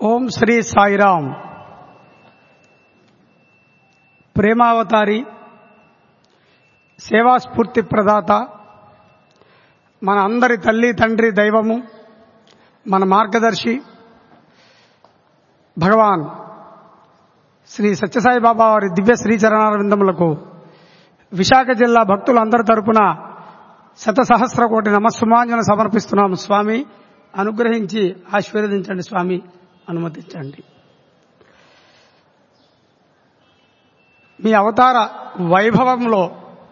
ఓం శ్రీ సాయిరాం ప్రేమావతారి సేవాస్ఫూర్తి ప్రదాత మన అందరి తల్లి తండ్రి దైవము మన మార్గదర్శి భగవాన్ శ్రీ సత్యసాయి బాబా వారి దివ్య శ్రీచరణారవిందములకు విశాఖ జిల్లా భక్తులందరి తరపున శత సహస్ర కోటి నమస్సుమాంజన సమర్పిస్తున్నాము స్వామి అనుగ్రహించి ఆశీర్వదించండి స్వామి అనుమతించండి మీ అవతార వైభవంలో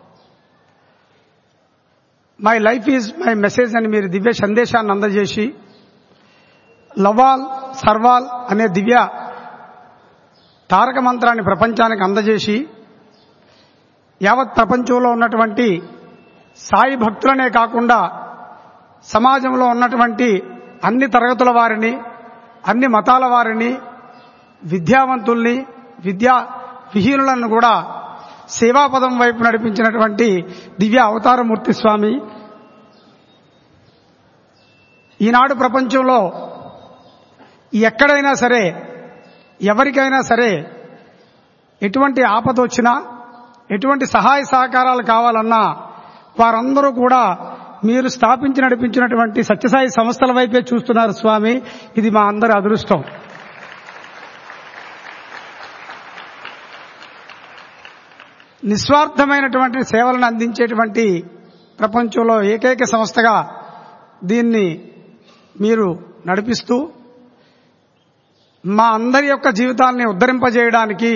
my life is my message అని మీరు దివ్య సందేశాన్ని అందజేసి లవాల్ సర్వాల్ అనే దివ్య తారక మంత్రాన్ని ప్రపంచానికి అందజేసి యావత్ ప్రపంచంలో ఉన్నటువంటి సాయి భక్తులనే కాకుండా సమాజంలో ఉన్నటువంటి అన్ని తరగతుల వారిని అన్ని మతాల వారిని విద్యావంతుల్ని విద్యా విహీనులను కూడా సేవాపదం వైపు నడిపించినటువంటి దివ్య అవతారమూర్తి స్వామి ఈనాడు ప్రపంచంలో ఎక్కడైనా సరే ఎవరికైనా సరే ఎటువంటి ఆపద వచ్చినా ఎటువంటి సహాయ సహకారాలు కావాలన్నా వారందరూ కూడా మీరు స్థాపించి నడిపించినటువంటి సత్యసాయి సంస్థల వైపే చూస్తున్నారు స్వామి ఇది మా అందరి అదృష్టం నిస్వార్థమైనటువంటి సేవలను అందించేటువంటి ప్రపంచంలో ఏకైక సంస్థగా దీన్ని మీరు నడిపిస్తూ మా అందరి యొక్క జీవితాల్ని ఉద్ధరింపజేయడానికి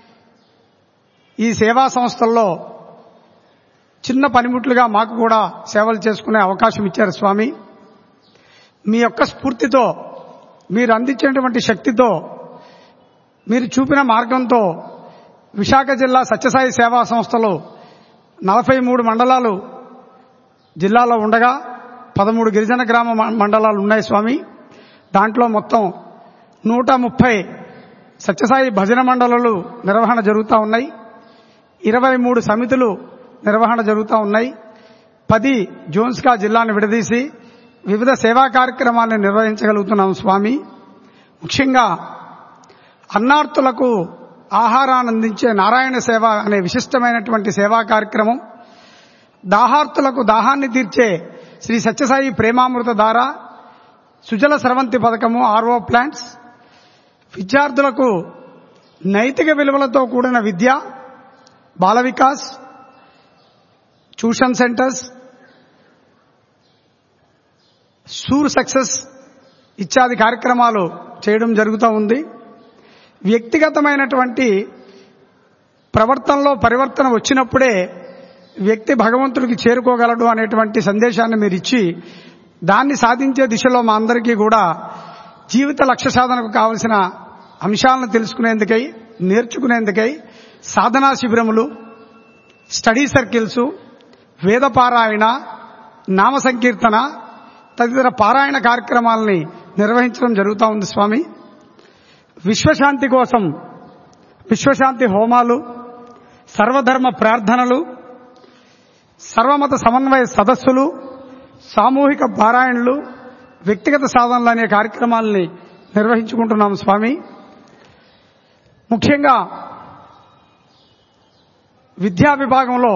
ఈ సేవా సంస్థల్లో చిన్న పనిముట్లుగా మాకు కూడా సేవలు చేసుకునే అవకాశం ఇచ్చారు స్వామి మీ యొక్క స్ఫూర్తితో మీరు అందించినటువంటి శక్తితో మీరు చూపిన మార్గంతో విశాఖ జిల్లా సత్యసాయి సేవా సంస్థలు నలభై మూడు మండలాలు జిల్లాలో ఉండగా పదమూడు గిరిజన గ్రామ మండలాలు ఉన్నాయి స్వామి దాంట్లో మొత్తం నూట ముప్పై సత్యసాయి భజన మండలాలు నిర్వహణ జరుగుతూ ఉన్నాయి ఇరవై మూడు సమితులు నిర్వహణ జరుగుతూ ఉన్నాయి పది జోన్స్గా జిల్లాను విడదీసి వివిధ సేవా కార్యక్రమాలను నిర్వహించగలుగుతున్నాం స్వామి ముఖ్యంగా అన్నార్తులకు ఆహారాన్ని అందించే నారాయణ సేవ అనే విశిష్టమైనటువంటి సేవా కార్యక్రమం దాహార్తులకు దాహాన్ని తీర్చే శ్రీ సత్యసాయి ప్రేమామృత ధార సుజల స్రవంతి పథకము ఆర్ఓ ప్లాంట్స్ విద్యార్థులకు నైతిక విలువలతో కూడిన విద్య Bala Vikas tuition centres sure success ఇత్యాది కార్యక్రమాలు చేయడం జరుగుతూ ఉంది వ్యక్తిగతమైనటువంటి ప్రవర్తనలో పరివర్తన వచ్చినప్పుడే వ్యక్తి భగవంతుడికి చేరుకోగలడు అనేటువంటి సందేశాన్ని మీరు ఇచ్చి దాన్ని సాధించే దిశలో మా అందరికీ కూడా జీవిత లక్ష్య సాధనకు కావలసిన అంశాలను తెలుసుకునేందుకై నేర్చుకునేందుకై సాధనా శిబిరములు స్టడీ సర్కిల్స్ వేద పారాయణ నామ సంకీర్తన తదితర పారాయణ కార్యక్రమాలని నిర్వహించడం జరుగుతూ ఉంది స్వామి విశ్వశాంతి కోసం విశ్వశాంతి హోమాలు సర్వధర్మ ప్రార్థనలు సర్వమత సమన్వయ సదస్సులు సామూహిక పారాయణలు వ్యక్తిగత సాధనలు అనే కార్యక్రమాలని నిర్వహించుకుంటున్నాం స్వామి ముఖ్యంగా విద్యా విభాగంలో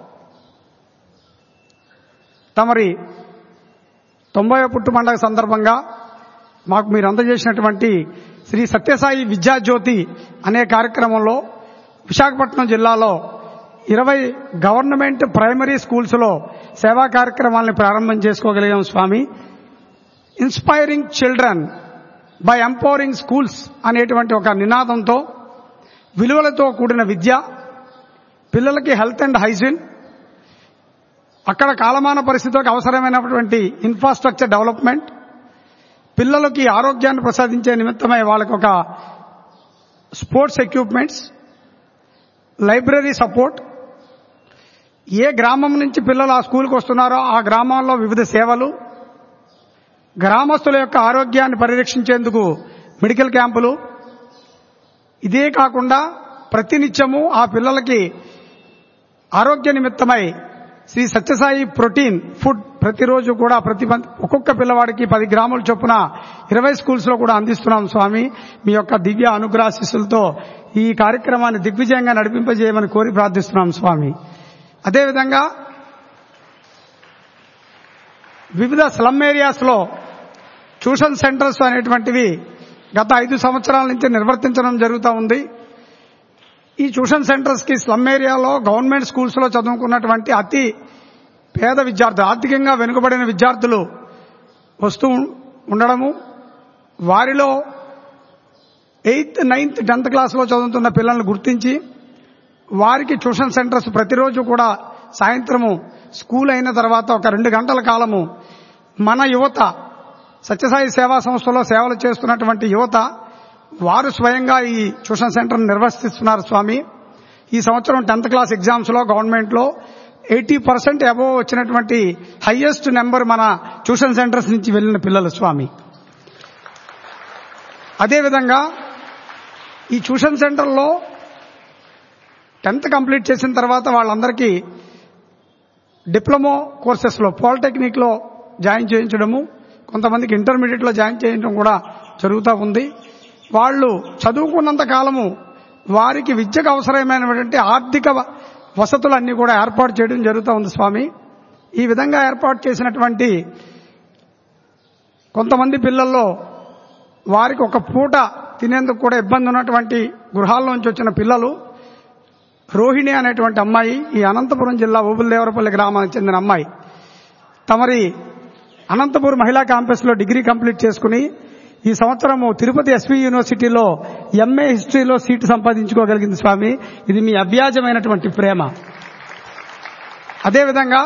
తమరి తొంభై పుట్టు పండగ సందర్భంగా మాకు మీరు అందజేసినటువంటి శ్రీ సత్యసాయి విద్యాజ్యోతి అనే కార్యక్రమంలో విశాఖపట్నం జిల్లాలో ఇరవై గవర్నమెంట్ ప్రైమరీ స్కూల్స్లో సేవా కార్యక్రమాలను ప్రారంభం చేసుకోగలిగాం స్వామి inspiring children by empowering schools అనేటువంటి ఒక నినాదంతో విలువలతో కూడిన విద్య పిల్లలకి హెల్త్ అండ్ హైజీన్ అక్కడ కాలమాన పరిస్థితులకు అవసరమైనటువంటి ఇన్ఫ్రాస్ట్రక్చర్ డెవలప్మెంట్ పిల్లలకి ఆరోగ్యాన్ని ప్రసాదించే నిమిత్తమై వాళ్ళకి ఒక స్పోర్ట్స్ ఎక్విప్మెంట్స్ లైబ్రరీ సపోర్ట్ ఏ గ్రామం నుంచి పిల్లలు ఆ స్కూల్కి వస్తున్నారో ఆ గ్రామాల్లో వివిధ సేవలు గ్రామస్తుల యొక్క ఆరోగ్యాన్ని పరిరక్షించేందుకు మెడికల్ క్యాంపులు ఇదే కాకుండా ప్రతినిత్యము ఆ పిల్లలకి ఆరోగ్య నిమిత్తమై శ్రీ సత్యసాయి ప్రోటీన్ ఫుడ్ ప్రతిరోజు కూడా ప్రతి మం- ఒక్కొక్క పిల్లవాడికి పది గ్రాముల చొప్పున ఇరవై స్కూల్స్ లో కూడా అందిస్తున్నాం స్వామి మీ యొక్క దివ్య అనుగ్రహాశిస్సులతో ఈ కార్యక్రమాన్ని దిగ్విజయంగా నడిపింపజేయమని కోరి ప్రార్థిస్తున్నాం స్వామి అదేవిధంగా వివిధ స్లమ్ ఏరియాస్ లో ట్యూషన్ సెంటర్స్ అనేటువంటివి గత ఐదు సంవత్సరాల నుంచి నిర్వర్తించడం జరుగుతూ ఉంది ఈ ట్యూషన్ సెంటర్స్ కి స్లమ్ ఏరియాలో గవర్నమెంట్ స్కూల్స్ లో చదువుకున్నటువంటి అతి పేద విద్యార్థులు ఆర్థికంగా వెనుకబడిన విద్యార్థులు వస్తూ ఉండడము వారిలో ఎయిత్ నైన్త్ టెన్త్ క్లాస్లో చదువుతున్న పిల్లల్ని గుర్తించి వారికి ట్యూషన్ సెంటర్స్ ప్రతిరోజు కూడా సాయంత్రము స్కూల్ అయిన తర్వాత ఒక రెండు గంటల కాలము మన యువత సత్యసాయి సేవా సంస్థలో సేవలు చేస్తున్నటువంటి యువత వారు స్వయంగా ఈ ట్యూషన్ సెంటర్ నిర్వహిస్తున్నారు స్వామి ఈ సంవత్సరం టెన్త్ క్లాస్ ఎగ్జామ్స్ లో గవర్నమెంట్ లో ఎయిటీ పర్సెంట్ అబోవ్ వచ్చినటువంటి హైయెస్ట్ నెంబర్ మన ట్యూషన్ సెంటర్స్ నుంచి వెళ్ళిన పిల్లలు స్వామి అదేవిధంగా ఈ ట్యూషన్ సెంటర్లో టెన్త్ కంప్లీట్ చేసిన తర్వాత వాళ్ళందరికీ డిప్లొమో కోర్సెస్లో పాలిటెక్నిక్లో జాయిన్ చేయించడము కొంతమందికి ఇంటర్మీడియట్లో జాయిన్ చేయడం కూడా జరుగుతూ ఉంది వాళ్ళు చదువుకున్నంత కాలము వారికి విద్యకు అవసరమైనటువంటి ఆర్థిక వసతులన్నీ కూడా ఏర్పాటు చేయడం జరుగుతూ ఉంది స్వామి ఈ విధంగా ఏర్పాటు చేసినటువంటి కొంతమంది పిల్లల్లో వారికి ఒక పూట తినేందుకు కూడా ఇబ్బంది ఉన్నటువంటి గృహాల్లోంచి వచ్చిన పిల్లలు రోహిణి అనేటువంటి అమ్మాయి ఈ అనంతపురం జిల్లా ఊబులదేవరపల్లి గ్రామానికి చెందిన అమ్మాయి తమరి అనంతపురం మహిళా క్యాంపస్ లో డిగ్రీ కంప్లీట్ చేసుకుని ఈ సంవత్సరము తిరుపతి ఎస్వి యూనివర్సిటీలో ఎంఏ హిస్టరీలో సీటు సంపాదించుకోగలిగింది స్వామి ఇది మీ అవ్యాజమైనటువంటి ప్రేమ అదేవిధంగా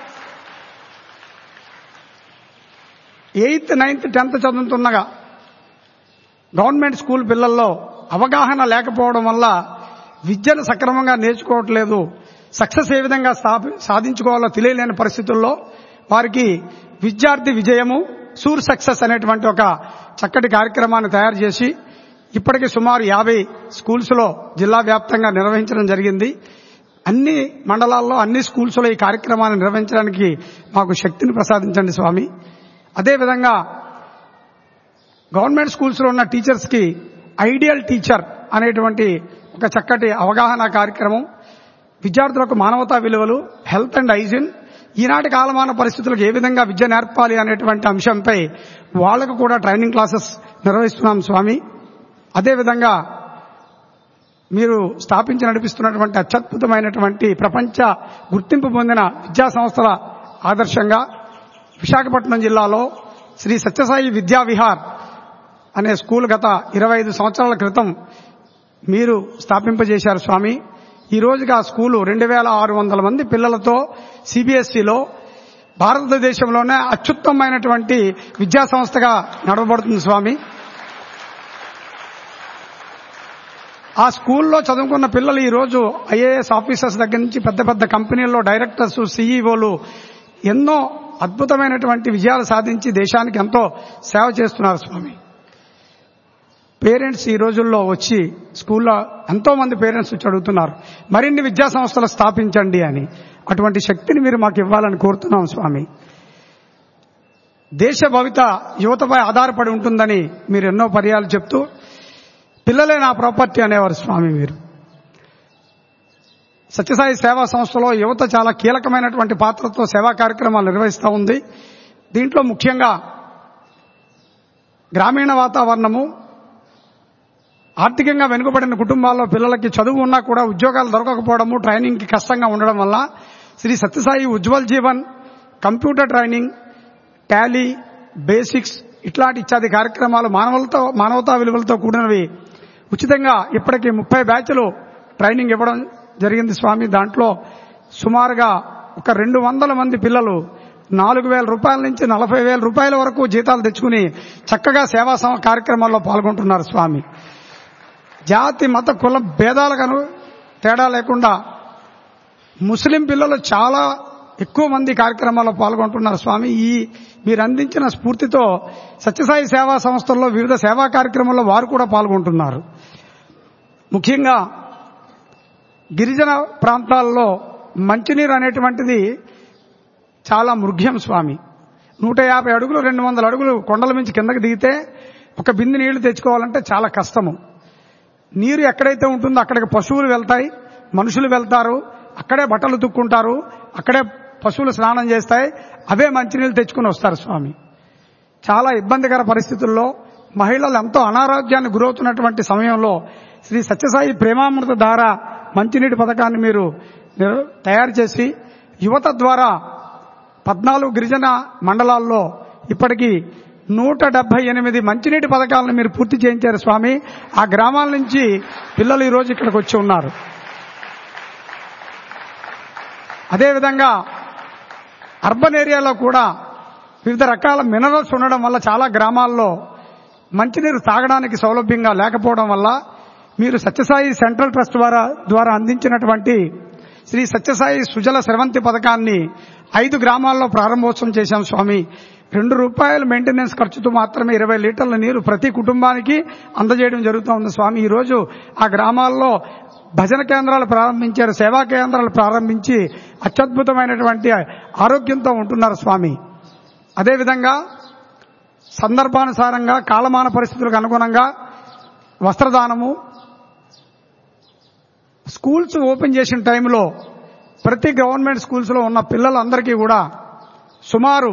ఎయిత్ నైన్త్ టెన్త్ చదువుతున్నగా గవర్నమెంట్ స్కూల్ పిల్లల్లో అవగాహన లేకపోవడం వల్ల విద్యను సక్రమంగా నేర్చుకోవట్లేదు సక్సెస్ ఏ విధంగా స్థాపి- సాధించుకోవాలో తెలియలేని పరిస్థితుల్లో వారికి విద్యార్థి విజయము సూర్ సక్సెస్ అనేటువంటి ఒక చక్కటి కార్యక్రమాన్ని తయారు చేసి ఇప్పటికి సుమారు యాభై స్కూల్స్ లో జిల్లా వ్యాప్తంగా నిర్వహించడం జరిగింది అన్ని మండలాల్లో అన్ని స్కూల్స్ లో ఈ కార్యక్రమాన్ని నిర్వహించడానికి మాకు శక్తిని ప్రసాదించండి స్వామి అదేవిధంగా గవర్నమెంట్ స్కూల్స్ లో ఉన్న టీచర్స్ కి ఐడియల్ టీచర్ అనేటువంటి ఒక చక్కటి అవగాహన కార్యక్రమం విద్యార్థులకు మానవతా విలువలు హెల్త్ అండ్ హైజీన్ ఈనాటి కాలమాన పరిస్థితులకు ఏ విధంగా విద్య నేర్పాలి అనేటువంటి అంశంపై వాళ్లకు కూడా ట్రైనింగ్ క్లాసెస్ నిర్వహిస్తున్నాం స్వామి అదేవిధంగా మీరు స్థాపించి నడిపిస్తున్నటువంటి అత్యద్భుతమైనటువంటి ప్రపంచ గుర్తింపు పొందిన విద్యా సంస్థల ఆదర్శంగా విశాఖపట్నం జిల్లాలో శ్రీ సత్యసాయి విద్యా విహార్ అనే స్కూల్ గత ఇరవై ఐదు సంవత్సరాల క్రితం మీరు స్థాపింపజేశారు స్వామి ఈ రోజుగా ఆ స్కూలు రెండు వేల ఆరు వందల మంది పిల్లలతో సిబిఎస్ఈలో భారతదేశంలోనే అత్యుత్తమైనటువంటి విద్యా సంస్థగా నడవబడుతుంది స్వామి ఆ స్కూల్లో చదువుకున్న పిల్లలు ఈ రోజు ఐఏఎస్ ఆఫీసర్స్ దగ్గర నుంచి పెద్ద పెద్ద కంపెనీల్లో డైరెక్టర్స్ సీఈఓలు ఎన్నో అద్భుతమైనటువంటి విజయాలు సాధించి దేశానికి ఎంతో సేవ చేస్తున్నారు స్వామి పేరెంట్స్ ఈ రోజుల్లో వచ్చి స్కూల్లో ఎంతో మంది పేరెంట్స్ వచ్చి అడుగుతున్నారు మరిన్ని విద్యా సంస్థలు స్థాపించండి అని అటువంటి శక్తిని మీరు మాకు ఇవ్వాలని కోరుతున్నాం స్వామి దేశ భవిత యువతపై ఆధారపడి ఉంటుందని మీరు ఎన్నో పర్యాలు చెప్తూ పిల్లలే నా ప్రాపర్టీ అనేవారు స్వామి మీరు సత్యసాయి సేవా సంస్థలో యువత చాలా కీలకమైనటువంటి పాత్రతో సేవా కార్యక్రమాలు నిర్వహిస్తూ ఉంది దీంట్లో ముఖ్యంగా గ్రామీణ వాతావరణము ఆర్థికంగా వెనుకబడిన కుటుంబాల్లో పిల్లలకి చదువు ఉన్నా కూడా ఉద్యోగాలు దొరకకపోవడము ట్రైనింగ్ కి కష్టంగా ఉండడం వల్ల Shri Sathya Sai Ujwal Jeevan computer training Tally basics ఇట్లాంటి ఇత్యాది కార్యక్రమాలు మానవులతో మానవతా విలువలతో కూడినవి ఉచితంగా ఇప్పటికి ముప్పై బ్యాచ్లు ట్రైనింగ్ ఇవ్వడం జరిగింది స్వామి దాంట్లో సుమారుగా ఒక రెండు వందల మంది పిల్లలు నాలుగు వేల రూపాయల నుంచి నలభై వేల రూపాయల వరకు జీతాలు తెచ్చుకుని చక్కగా సేవా సం- కార్యక్రమాల్లో పాల్గొంటున్నారు స్వామి జాతి మత కుల భేదాలకు తేడా లేకుండా ముస్లిం పిల్లలు చాలా ఎక్కువ మంది కార్యక్రమాల్లో పాల్గొంటున్నారు స్వామి ఈ మీరు అందించిన స్ఫూర్తితో సత్యసాయి సేవా సంస్థల్లో వివిధ సేవా కార్యక్రమాల్లో వారు కూడా పాల్గొంటున్నారు ముఖ్యంగా గిరిజన ప్రాంతాల్లో మంచినీరు అనేటువంటిది చాలా మృగ్యం స్వామి నూట యాభై అడుగులు రెండు వందల అడుగులు కొండల మించి కిందకి దిగితే ఒక బింది నీళ్లు తెచ్చుకోవాలంటే చాలా కష్టము నీరు ఎక్కడైతే ఉంటుందో అక్కడికి పశువులు వెళ్తాయి మనుషులు వెళ్తారు అక్కడే బట్టలు తుక్కుంటారు అక్కడే పశువులు స్నానం చేస్తాయి అవే మంచినీళ్ళు తెచ్చుకుని వస్తారు స్వామి చాలా ఇబ్బందికర పరిస్థితుల్లో మహిళలు ఎంతో అనారోగ్యాన్ని గురవుతున్నటువంటి సమయంలో శ్రీ సత్యసాయి ప్రేమామృత ద్వారా మంచినీటి పథకాన్ని మీరు నిర్- తయారు చేసి యువత ద్వారా పద్నాలుగు గిరిజన మండలాల్లో ఇప్పటికీ నూట డెబ్బై ఎనిమిది మంచినీటి పథకాలను మీరు పూర్తి చేయించారు స్వామి ఆ గ్రామాల నుంచి పిల్లలు ఈరోజు ఇక్కడికి వచ్చి ఉన్నారు అదేవిధంగా అర్బన్ ఏరియాలో కూడా వివిధ రకాల మినరల్స్ ఉండడం వల్ల చాలా గ్రామాల్లో మంచినీరు తాగడానికి సౌలభ్యంగా లేకపోవడం వల్ల మీరు సత్యసాయి సెంట్రల్ ట్రస్ట్ ద్వారా ద్వారా అందించినటువంటి శ్రీ సత్యసాయి సుజల స్రవంతి పథకాన్ని ఐదు గ్రామాల్లో ప్రారంభోత్సవం చేశాం స్వామి రెండు రూపాయల మెయింటెనెన్స్ ఖర్చుతో మాత్రమే ఇరవై లీటర్ల నీరు ప్రతి కుటుంబానికి అందజేయడం జరుగుతోంది స్వామి ఈ రోజు ఆ గ్రామాల్లో భజన కేంద్రాలు ప్రారంభించారు సేవా కేంద్రాలు ప్రారంభించి అత్యద్భుతమైనటువంటి ఆరోగ్యంతో ఉంటున్నారు స్వామి అదేవిధంగా సందర్భానుసారంగా కాలమాన పరిస్థితులకు అనుగుణంగా వస్త్రదానము స్కూల్స్ ఓపెన్ చేసిన టైంలో ప్రతి గవర్నమెంట్ స్కూల్స్లో ఉన్న పిల్లలందరికీ కూడా సుమారు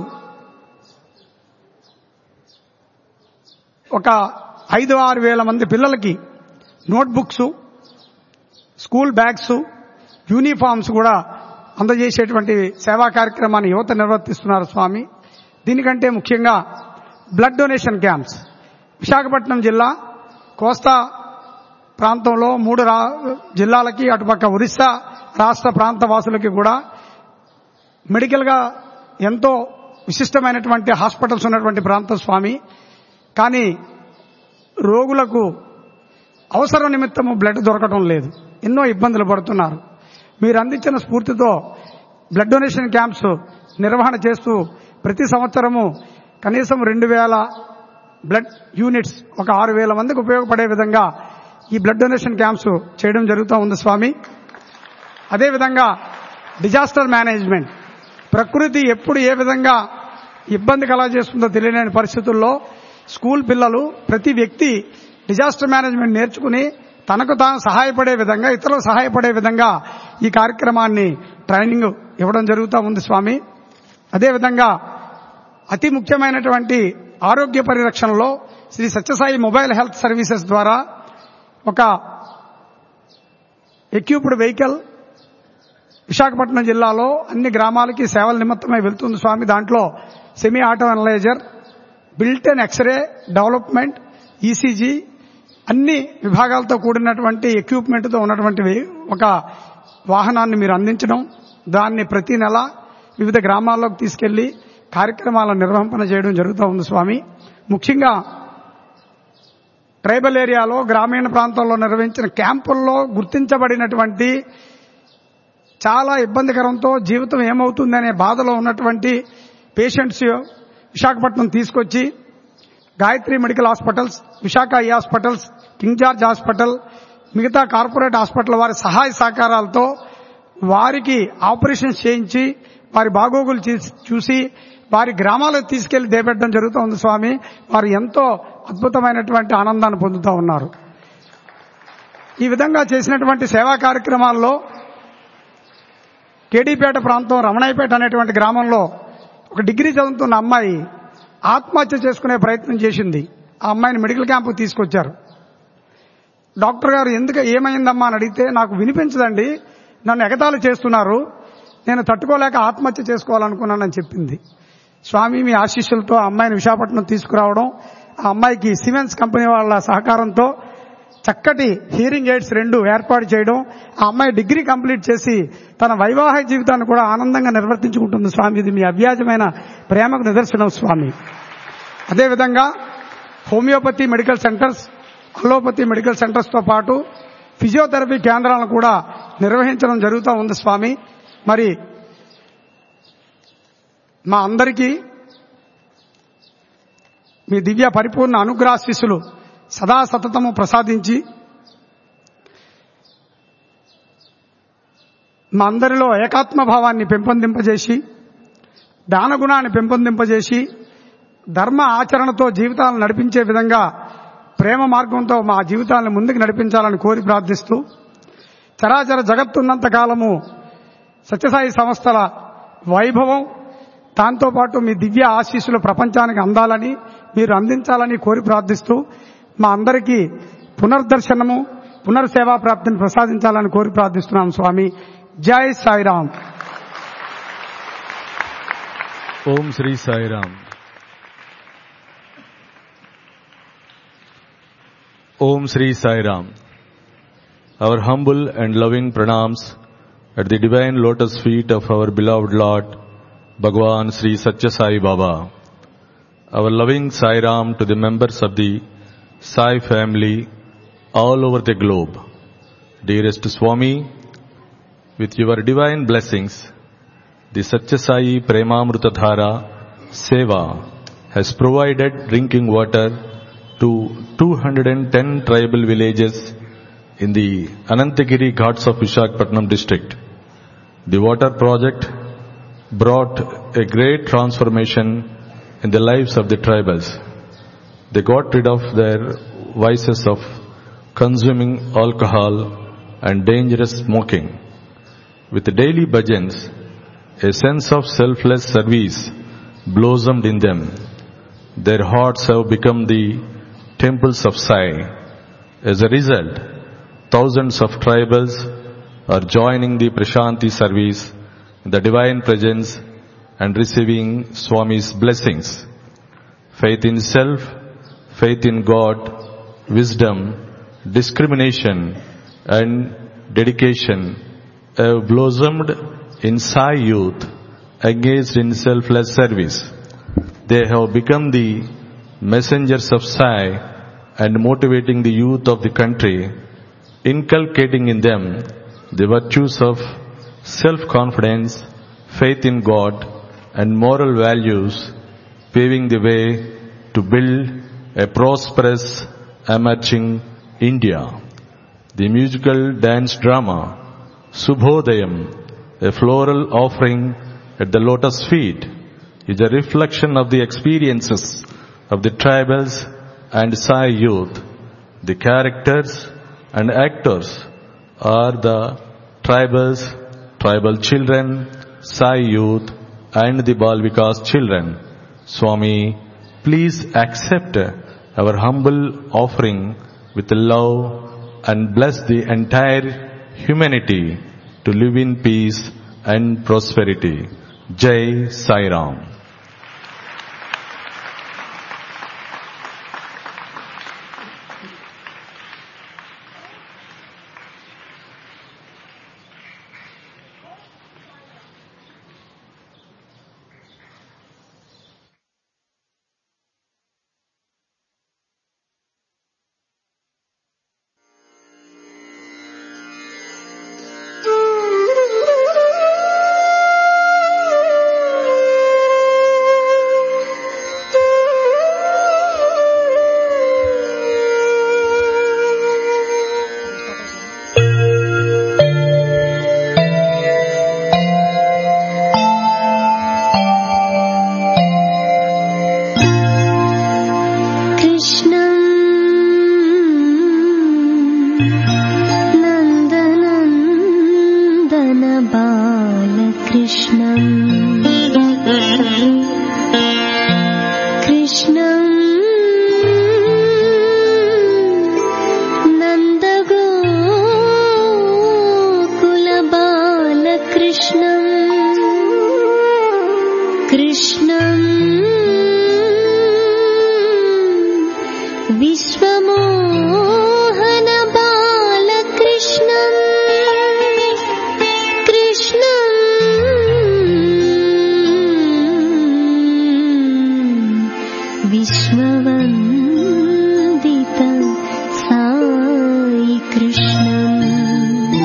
ఒక ఐదు ఆరు వేల మంది పిల్లలకి నోట్బుక్స్ స్కూల్ బ్యాగ్స్ యూనిఫామ్స్ కూడా అందజేసేటువంటి సేవా కార్యక్రమాన్ని యువత నిర్వర్తిస్తున్నారు స్వామి దీనికంటే ముఖ్యంగా బ్లడ్ డొనేషన్ క్యాంప్స్ విశాఖపట్నం జిల్లా కోస్తా ప్రాంతంలో మూడు రా జిల్లాలకి అటుపక్క ఒరిస్సా రాష్ట్ర ప్రాంత వాసులకి కూడా మెడికల్గా ఎంతో విశిష్టమైనటువంటి హాస్పిటల్స్ ఉన్నటువంటి ప్రాంతం స్వామి కానీ రోగులకు అవసరం నిమిత్తము బ్లడ్ దొరకడం లేదు ఎన్నో ఇబ్బందులు పడుతున్నారు మీరు అందించిన స్ఫూర్తితో బ్లడ్ డొనేషన్ క్యాంప్స్ నిర్వహణ చేస్తూ ప్రతి సంవత్సరము కనీసం రెండు వేల బ్లడ్ యూనిట్స్ ఒక ఆరు వేల మందికి ఉపయోగపడే విధంగా ఈ బ్లడ్ డొనేషన్ క్యాంప్స్ చేయడం జరుగుతూ ఉంది స్వామి అదేవిధంగా డిజాస్టర్ మేనేజ్మెంట్ ప్రకృతి ఎప్పుడు ఏ విధంగా ఇబ్బంది కలగజేస్తుందో తెలియలేని పరిస్థితుల్లో స్కూల్ పిల్లలు ప్రతి వ్యక్తి డిజాస్టర్ మేనేజ్మెంట్ నేర్చుకుని తనకు తాను సహాయపడే విధంగా ఇతరులకు సహాయపడే విధంగా ఈ కార్యక్రమాన్ని ట్రైనింగ్ ఇవ్వడం జరుగుతూ ఉంది స్వామి అదేవిధంగా అతి ముఖ్యమైనటువంటి ఆరోగ్య పరిరక్షణలో Shri Sathya Sai mobile health services ద్వారా ఒక ఎక్యూప్డ్ వెహికల్ విశాఖపట్నం జిల్లాలో అన్ని గ్రామాలకి సేవల నిమిత్తమై వెళ్తుంది స్వామి దాంట్లో semi auto analyser built and x ray development ECG అన్ని విభాగాలతో కూడినటువంటి ఎక్విప్మెంట్తో ఉన్నటువంటి ఒక వాహనాన్ని మీరు అందించడం దాన్ని ప్రతి నెల వివిధ గ్రామాల్లోకి తీసుకెళ్లి కార్యక్రమాలను నిర్వహణ చేయడం జరుగుతూ ఉంది స్వామి ముఖ్యంగా ట్రైబల్ ఏరియాలో గ్రామీణ ప్రాంతాల్లో నిర్వహించిన క్యాంపుల్లో గుర్తించబడినటువంటి చాలా ఇబ్బందికరంతో జీవితం ఏమవుతుందనే బాధలో ఉన్నటువంటి పేషెంట్స్ విశాఖపట్నం తీసుకొచ్చి గాయత్రి మెడికల్ హాస్పిటల్స్ విశాఖ ఈ హాస్పిటల్స్ కింగ్ జార్జ్ హాస్పిటల్ మిగతా కార్పొరేట్ హాస్పిటల్ వారి సహాయ సహకారాలతో వారికి ఆపరేషన్స్ చేయించి వారి బాగోగులు చీ- చూసి వారి గ్రామాలకు తీసుకెళ్లి దేపెట్టడం జరుగుతోంది స్వామి వారు ఎంతో అద్భుతమైనటువంటి ఆనందాన్ని పొందుతూ ఉన్నారు ఈ విధంగా చేసినటువంటి సేవా కార్యక్రమాల్లో కేడీపేట ప్రాంతం రమణాయిపేట అనేటువంటి గ్రామంలో ఒక డిగ్రీ చదువుతున్న అమ్మాయి ఆత్మహత్య చేసుకునే ప్రయత్నం చేసింది ఆ అమ్మాయిని మెడికల్ క్యాంపు తీసుకొచ్చారు డాక్టర్ గారు ఎందుకు ఏమైందమ్మా అని అడిగితే నాకు వినిపించదండి నన్ను ఎగతాళి చేస్తున్నారు నేను తట్టుకోలేక ఆత్మహత్య చేసుకోవాలనుకున్నానని చెప్పింది స్వామి మీ ఆశీస్సులతో ఆ అమ్మాయిని విశాఖపట్నం తీసుకురావడం ఆ అమ్మాయికి సిమెన్స్ కంపెనీ వాళ్ళ సహకారంతో చక్కటి హీరింగ్ ఎయిడ్స్ రెండు ఏర్పాటు చేయడం ఆ అమ్మాయి డిగ్రీ కంప్లీట్ చేసి తన వైవాహిక జీవితాన్ని కూడా ఆనందంగా నిర్వర్తించుకుంటుంది స్వామి ఇది మీ అవ్యాజమైన ప్రేమకు నిదర్శనం స్వామి అదేవిధంగా homeopathy medical centres allopathy medical centres తో పాటు ఫిజియోథెరపీ కేంద్రాలను కూడా నిర్వహించడం జరుగుతూ ఉంది స్వామి మరి మా అందరికీ మీ దివ్య పరిపూర్ణ అనుగ్రహాశిస్సులు సదా సతతము ప్రసాదించి మా అందరిలో ఏకాత్మ భావాన్ని పెంపొందింపజేసి దానగుణాన్ని పెంపొందింపజేసి ధర్మ ఆచరణతో జీవితాలను నడిపించే విధంగా ప్రేమ మార్గంతో మా జీవితాలను ముందుకు నడిపించాలని కోరి ప్రార్థిస్తూ చరాచర జగత్తున్నంత కాలము సత్యసాయి సంస్థల వైభవం దాంతోపాటు మీ దివ్య ఆశీస్సులు ప్రపంచానికి అందాలని మీరు అందించాలని కోరి ప్రార్థిస్తూ మా అందరికీ పునర్దర్శనము పునర్సేవా ప్రాప్తిని ప్రసాదించాలని కోరి ప్రార్థిస్తున్నాం స్వామి జై సాయిరాం ఓం Shri Sairam Om Sri Sai Ram. Our humble and loving pranams at the divine lotus feet of our beloved Lord, Bhagwan Sri Satya Sai Baba. Our loving Sai Ram to the members of the Sai family all over the globe. Dearest Swami, with your divine blessings, the Satya Sai Premamrita Dhara Seva has provided drinking water to 210 tribal villages in the Anantagiri Ghats of Visakhapatnam district. The water project brought a great transformation in the lives of the tribals. They got rid of their vices of consuming alcohol and dangerous smoking. With daily bhajans, a sense of selfless service blossomed in them. Their hearts have become the temples of Sai. As a result, thousands of tribals are joining the Prashanti service in the divine presence and receiving Swami's blessings. Faith in self, faith in God, wisdom, discrimination and dedication have blossomed in Sai youth engaged in selfless service. They have become the messengers of Sai and motivating the youth of the country, inculcating in them the virtues of self-confidence, faith in God and moral values, paving the way to build a prosperous, emerging India. The musical dance drama, Subhodayam, a floral offering at the lotus feet, is a reflection of the experiences of the tribals and Sai youth. The characters and actors are the tribals, tribal children, Sai youth and the Balvikas children. Swami, please accept our humble offering with love and bless the entire humanity to live in peace and prosperity. Jai Sai Ram. Vishwamohan बालकृष्णम् कृष्णम् विश्ववन्दितं साई कृष्णम्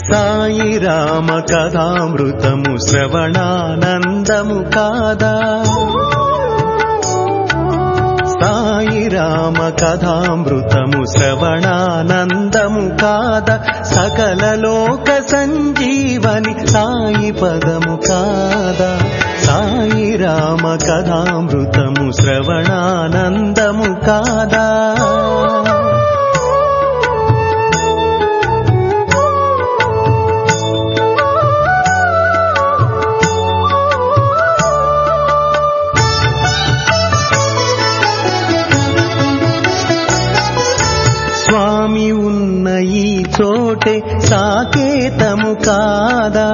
సాయి రామ కథామృతము శ్రవణానందము కాదా సాయి రామ కథామృతము శ్రవణానందము కాద సకల లోక సంజీవని సాయి పదము కాదా సాయి రామ కథామృతము శ్రవణానందము కాదా స్వామి ఉన్న ఈ చోటే సాకేతము కాదా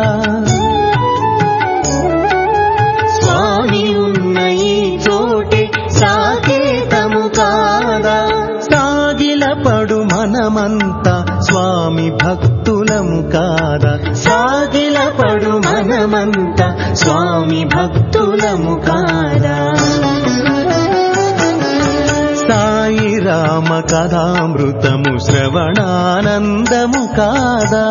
స్వామి ఉన్న ఈ చోటే సాకేతము కాదా సాగిలపడు మనమంతా స్వామి భక్తులము కాదా సాగిలపడు మనమంతా స్వామి భక్తులము కాదా సాయి రామ కథామృతము శ్రవణానందము కాదా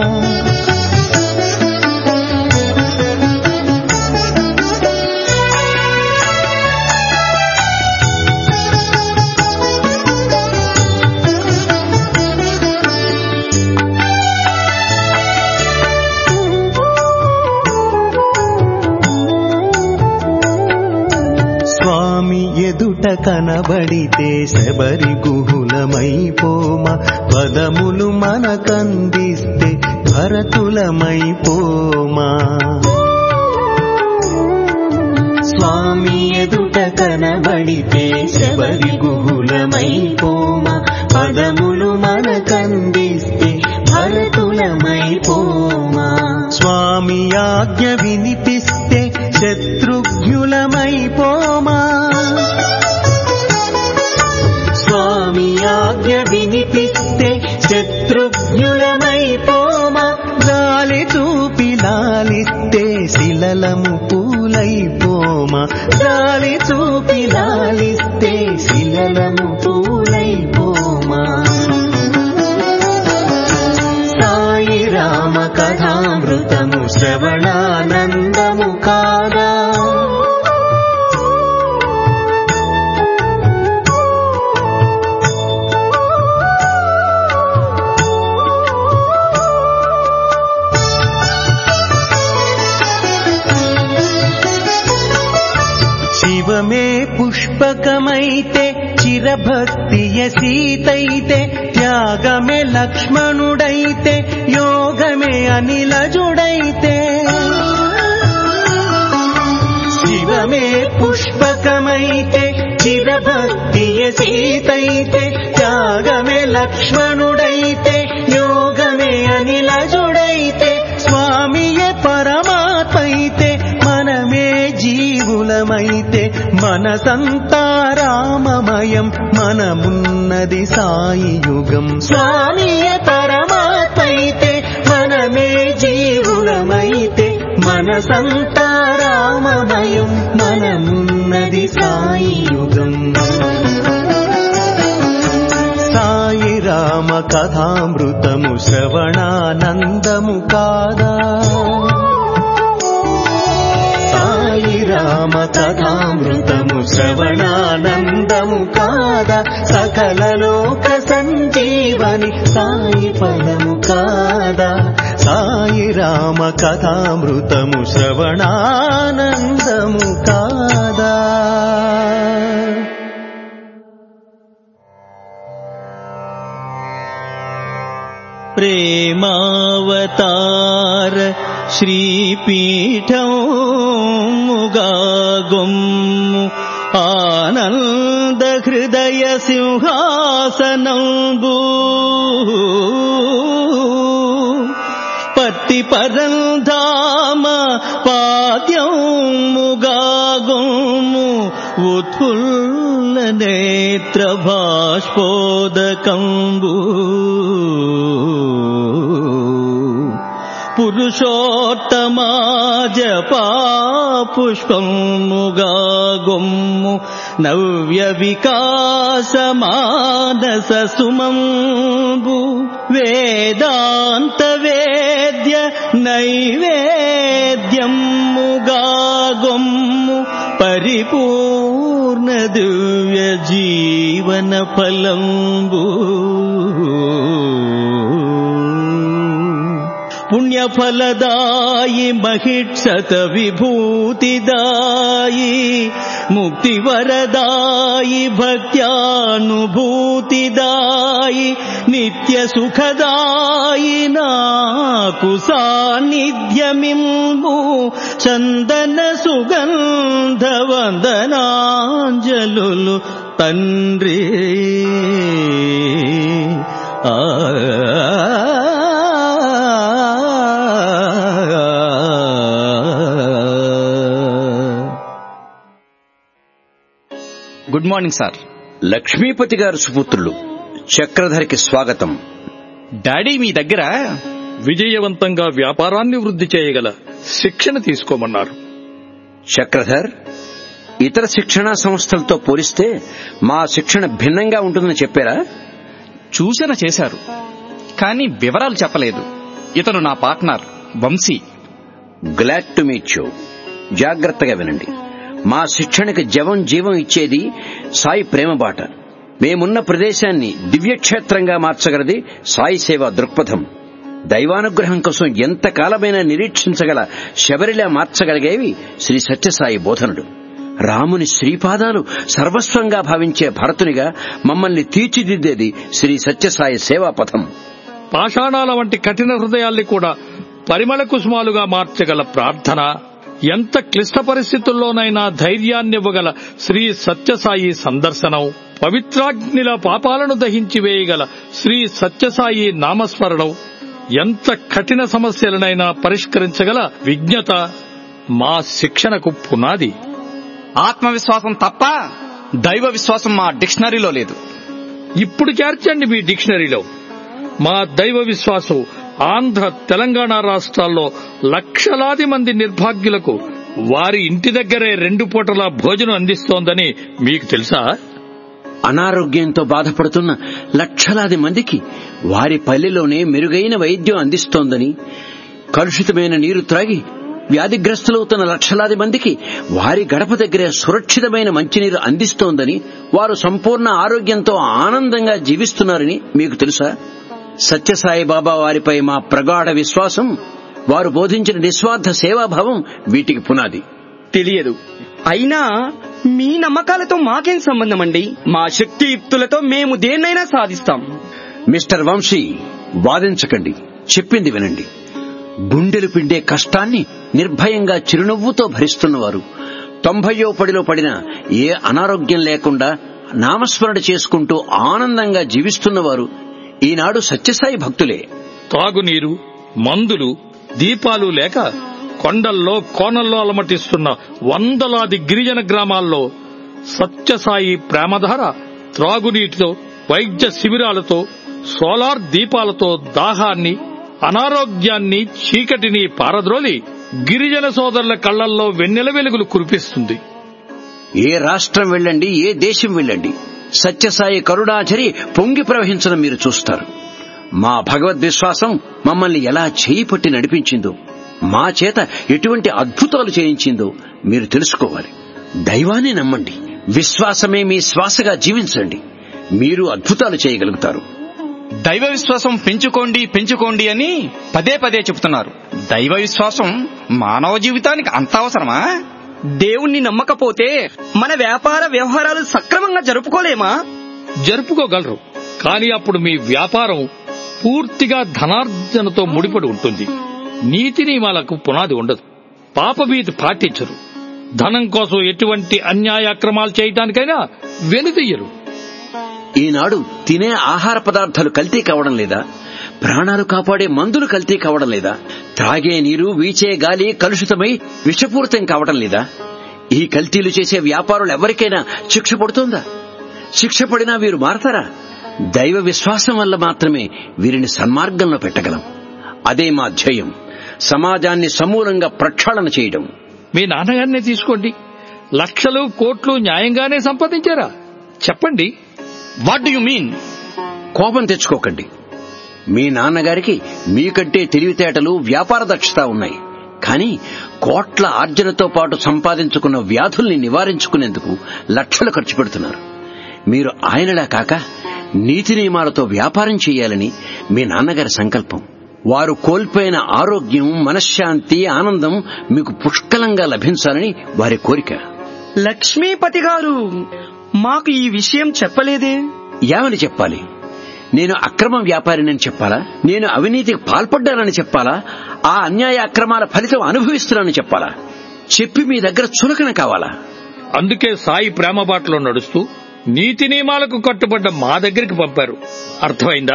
స్వామి ఎదుట కనబడితే శబరి గుహులమైపోమ పదములు మనకందిస్తే భరతులమైపోమా స్వామి ఎదుట కనబడితే శబరి గుహులమైపోమ పదములు మనకందిస్తే భరతులమైపోమా స్వామి ఆజ్ఞ వినిపిస్తే శత్రుఘ్నులమైపోమా స్వామి ఆజ్ఞ వినిపిస్తే శత్రుఘ్నులమైపోమా గాలి చూపి లాలిస్తే శిలలము పూలైపోమా గాలి చూపి లాలిస్తే శిలలము పూలైపోమా సాయి రామ కథామృతము శ్రవణానందము కాదా శివమే పుష్పకమైతే చిరభక్తియ సీతైతే త్యాగమే లక్ష్మణుడైతే యోగమే అనిలజుడైతే శివమే పుష్పకమైతే చిరభక్తియ సీతైతే త్యాగమే లక్ష్మణుడైతే యోగమే అనిలజుడైతే స్వామియే పరమాత్మైతే మనమే జీవులమైతే మనసంతా రామమయం మనమున్నది సాయి యుగం స్వామియే పరమాత్మైతే మనమే జీవులమైతే మనసంతా రామమయం మనమున్నది సాయి యుగం సాయి రామ కథామృతము శ్రవణానందము కాదా సాయి రామ కథామృతము శ్రవణానందము కాదా సకల లోక సంజీవని సాయి పదము కాదా సాయి రామ కథామృతము శ్రవణానందము కాదా ప్రేమావతార శ్రీపీఠముగాగొమ్ము ఆనంద హృదయ సింహాసనంబు పత్తి పరంధామ పాద్యముగాగొమ్ము ఉత్ఫుల్ల నేత్ర బాష్పోదకంబు పురుషోత్తమా జపా పుష్పముగా గొమ్ము నవ్య వికాస మానస సుమంబు వేదాంత వేద్య నైవేద్యముగా గొమ్ము పరిపూర్ణ దివ్య జీవన ఫలంబు పుణ్యఫలదాయి మహిక్షత విభూతిదాయి ముక్తివరదాయి భక్త్యానుభూతిదాయి నిత్య సుఖదాయి నాకు సాన్నిధ్యమిమ్ము చందన సుగంధ వందనాంజలు తండ్రి ఆ గుడ్ మార్నింగ్ సార్ లక్ష్మీపతి గారు సుపుత్రులు చక్రధరికి స్వాగతం డాడీ మీ దగ్గర విజయవంతంగా వ్యాపారాన్ని వృద్ధి చేయగల శిక్షణ తీసుకోమన్నారు చక్రధర్ ఇతర శిక్షణా సంస్థలతో పోలిస్తే మా శిక్షణ భిన్నంగా ఉంటుందని చెప్పారా సూచన చేశారు కానీ వివరాలు చెప్పలేదు ఇతను నా partner Vamsi glad to meet you జాగ్రత్తగా వినండి మా శిక్షణకి జవం జీవం ఇచ్చేది సాయి ప్రేమబాట మేమున్న ప్రదేశాన్ని దివ్యక్షేత్రంగా మార్చగలది సాయి సేవ దృక్పథం దైవానుగ్రహం కోసం ఎంత కాలమైనా నిరీక్షించగల శబరిలా మార్చగలిగేవి శ్రీ సత్యసాయి బోధనుడు రాముని శ్రీపాదాలు సర్వస్వంగా భావించే భరతునిగా మమ్మల్ని తీర్చిదిద్దేది శ్రీ సత్యసాయి సేవాపథం పాషాణాల వంటి కఠిన హృదయాల్ని కూడా పరిమళ కుసుమాలుగా మార్చగల ప్రార్థన ఎంత క్లిష్ట పరిస్థితుల్లోనైనా ధైర్యాన్నివ్వగల శ్రీ సత్యసాయి సందర్శనం పవిత్రాగ్నిల పాపాలను దహించి వేయగల శ్రీ సత్యసాయి నామస్మరణం ఎంత కఠిన సమస్యలనైనా పరిష్కరించగల విజ్ఞత మా శిక్షణకు పునాది ఆత్మవిశ్వాసం తప్ప దైవ విశ్వాసం మా డిక్షనరీలో లేదు ఇప్పుడు చేర్చండి మీ డిక్షనరీలో మా దైవ విశ్వాసం ఆంధ్ర తెలంగాణ రాష్ట్రాల్లో లక్షలాది మంది నిర్భాగ్యులకు వారి ఇంటి దగ్గరే రెండు పూటల భోజనం అందిస్తోందని మీకు తెలుసా అనారోగ్యంతో బాధపడుతున్న లక్షలాది మందికి వారి పల్లెలోనే మెరుగైన వైద్యం అందిస్తోందని కలుషితమైన నీరు త్రాగి వ్యాధిగ్రస్తులవుతున్న లక్షలాది మందికి వారి గడప దగ్గరే సురక్షితమైన మంచినీరు అందిస్తోందని వారు సంపూర్ణ ఆరోగ్యంతో ఆనందంగా జీవిస్తున్నారని మీకు తెలుసా సత్యసాయి బాబా వారిపై మా ప్రగాఢ విశ్వాసం వారు బోధించిన నిస్వార్థ సేవాభావం వీటికి పునాది తెలియదు అయినా మీ నమ్మకాలతో మాకేం సంబంధం అండి మా శక్తి యుక్తులతో మేము దేన్నైనా సాధిస్తాం మిస్టర్ వంశీ వాదించకండి చెప్పింది వినండి గుండెలు పిండే కష్టాన్ని నిర్భయంగా చిరునవ్వుతో భరిస్తున్నవారు తొంభయో పడిలో పడిన ఏ అనారోగ్యం లేకుండా నామస్మరణ చేసుకుంటూ ఆనందంగా జీవిస్తున్నవారు ఈనాడు సత్యసాయి భక్తులే తాగునీరు మందులు దీపాలు లేక కొండల్లో కోనల్లో అలమటిస్తున్న వందలాది గిరిజన గ్రామాల్లో సత్యసాయి ప్రేమధార త్రాగునీటితో వైద్య శిబిరాలతో సోలార్ దీపాలతో దాహాన్ని అనారోగ్యాన్ని చీకటిని పారద్రోలి గిరిజన సోదరుల కళ్లల్లో వెన్నెల వెలుగులు కురిపిస్తుంది ఏ రాష్ట్రం వెళ్ళండి ఏ దేశం వెళ్ళండి సత్యసాయి కరుణాచరి పొంగి ప్రవహించడం మీరు చూస్తారు మా భగవద్ విశ్వాసం మమ్మల్ని ఎలా చేయి పట్టి నడిపించిందో మా చేత ఎటువంటి అద్భుతాలు చేయించిందో మీరు తెలుసుకోవాలి దైవాన్ని నమ్మండి విశ్వాసమే మీ శ్వాసగా జీవించండి మీరు అద్భుతాలు చేయగలుగుతారు దైవ విశ్వాసం పెంచుకోండి పెంచుకోండి అని పదే పదే చెబుతున్నారు దైవ విశ్వాసం మానవ జీవితానికి అంత అవసరమా దేవుణ్ణి నమ్మకపోతే మన వ్యాపార వ్యవహారాలు సక్రమంగా జరుపుకోలేమా జరుపుకోగలరు కానీ అప్పుడు మీ వ్యాపారం పూర్తిగా ధనార్జనతో ముడిపడి ఉంటుంది నీతి నియమాలకు పునాది ఉండదు పాపభీతి పాటించరు ధనం కోసం ఎటువంటి అన్యాయ అక్రమాలు చేయటానికైనా వెనుదీయరు ఈనాడు తినే ఆహార పదార్థాలు కల్తీ కావడం లేదా ప్రాణాలు కాపాడే మందులు కల్తీ కావడం లేదా త్రాగే నీరు వీచే గాలి కలుషితమై విషపూరితం కావడం లేదా ఈ కల్తీలు చేసే వ్యాపారులు ఎవరికైనా శిక్ష పడుతుందా శిక్ష పడినా వీరు మారతారా దైవ విశ్వాసం వల్ల మాత్రమే వీరిని సన్మార్గంలో పెట్టగలం అదే మా ధ్యేయం సమాజాన్ని సమూలంగా ప్రక్షాళన చేయడం మీ నాన్నగారినే తీసుకోండి లక్షలు కోట్లు న్యాయంగానే సంపాదించారా చెప్పండి వాట్ డు యు మీన్ కోపం తెచ్చుకోకండి మీ నాన్నగారికి మీకంటే తెలివితేటలు వ్యాపార దక్షత ఉన్నాయి కానీ కోట్ల ఆర్జనతో పాటు సంపాదించుకున్న వ్యాధుల్ని నివారించుకునేందుకు లక్షలు ఖర్చు పెడుతున్నారు మీరు ఆయనలా కాక నీతి నియమాలతో వ్యాపారం చేయాలని మీ నాన్నగారి సంకల్పం వారు కోల్పోయిన ఆరోగ్యం మనశ్శాంతి ఆనందం మీకు పుష్కలంగా లభించాలని వారి కోరిక లక్ష్మీపతి గారు మాకు ఈ విషయం చెప్పలేదే ఏమని చెప్పాలి నేను అక్రమ వ్యాపారినని చెప్పాలా నేను అవినీతికి పాల్పడ్డానని చెప్పాలా ఆ అన్యాయ అక్రమాల ఫలితం అనుభవిస్తున్నానని చెప్పాలా చెప్పి మీ దగ్గర చులకన కావాలా అందుకే సాయి ప్రేమ బాటలో నడుస్తూ నీతి నియమాలకు కట్టుబడ్డ మా దగ్గరికి పంపారు అర్థమైందా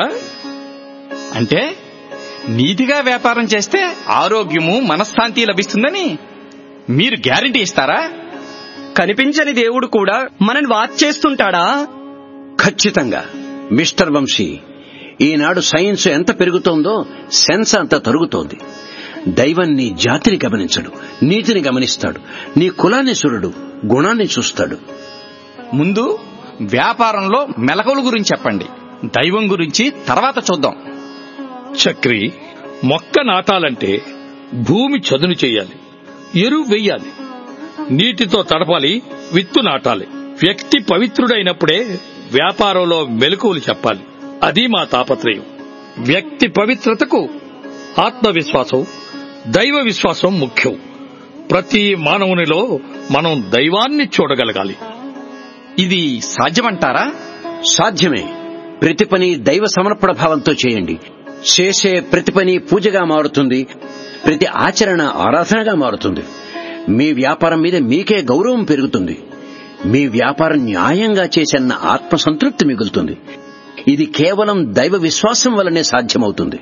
అంటే నీతిగా వ్యాపారం చేస్తే ఆరోగ్యము మనశ్శాంతి లభిస్తుందని మీరు గ్యారంటీ ఇస్తారా కనిపించని దేవుడు కూడా మనని వాచ్ చేస్తుంటాడా ఖచ్చితంగా మిస్టర్ వంశీ ఈనాడు సైన్స్ ఎంత పెరుగుతోందో సెన్స్ అంత తరుగుతోంది దైవం నీ జాతిని గమనించడు నీతిని గమనిస్తాడు నీ కులాన్ని చూడడు గుణాన్ని చూస్తాడు ముందు వ్యాపారంలో మెలకువల గురించి చెప్పండి దైవం గురించి తర్వాత చూద్దాం చక్రి మొక్క నాటాలంటే భూమి చదును చేయాలి ఎరువు వెయ్యాలి నీటితో తడపాలి విత్తు నాటాలి వ్యక్తి పవిత్రుడైనప్పుడే వ్యాపారంలో మెలకువలు చెప్పాలి అది మా తాపత్రయం వ్యక్తి పవిత్రతకు ఆత్మవిశ్వాసం దైవ విశ్వాసం ముఖ్యం ప్రతి మానవునిలో మనం దైవాన్ని చూడగలగాలి ఇది సాధ్యమంటారా సాధ్యమే ప్రతి పని దైవ సమర్పణ భావంతో చేయండి చేసే ప్రతి పని పూజగా మారుతుంది ప్రతి ఆచరణ ఆరాధనగా మారుతుంది మీ వ్యాపారం మీద మీకే గౌరవం పెరుగుతుంది మీ వ్యాపారం న్యాయంగా చేసన్న ఆత్మసంతృప్తి మిగులుతుంది ఇది కేవలం దైవ విశ్వాసం వల్లనే సాధ్యమవుతుంది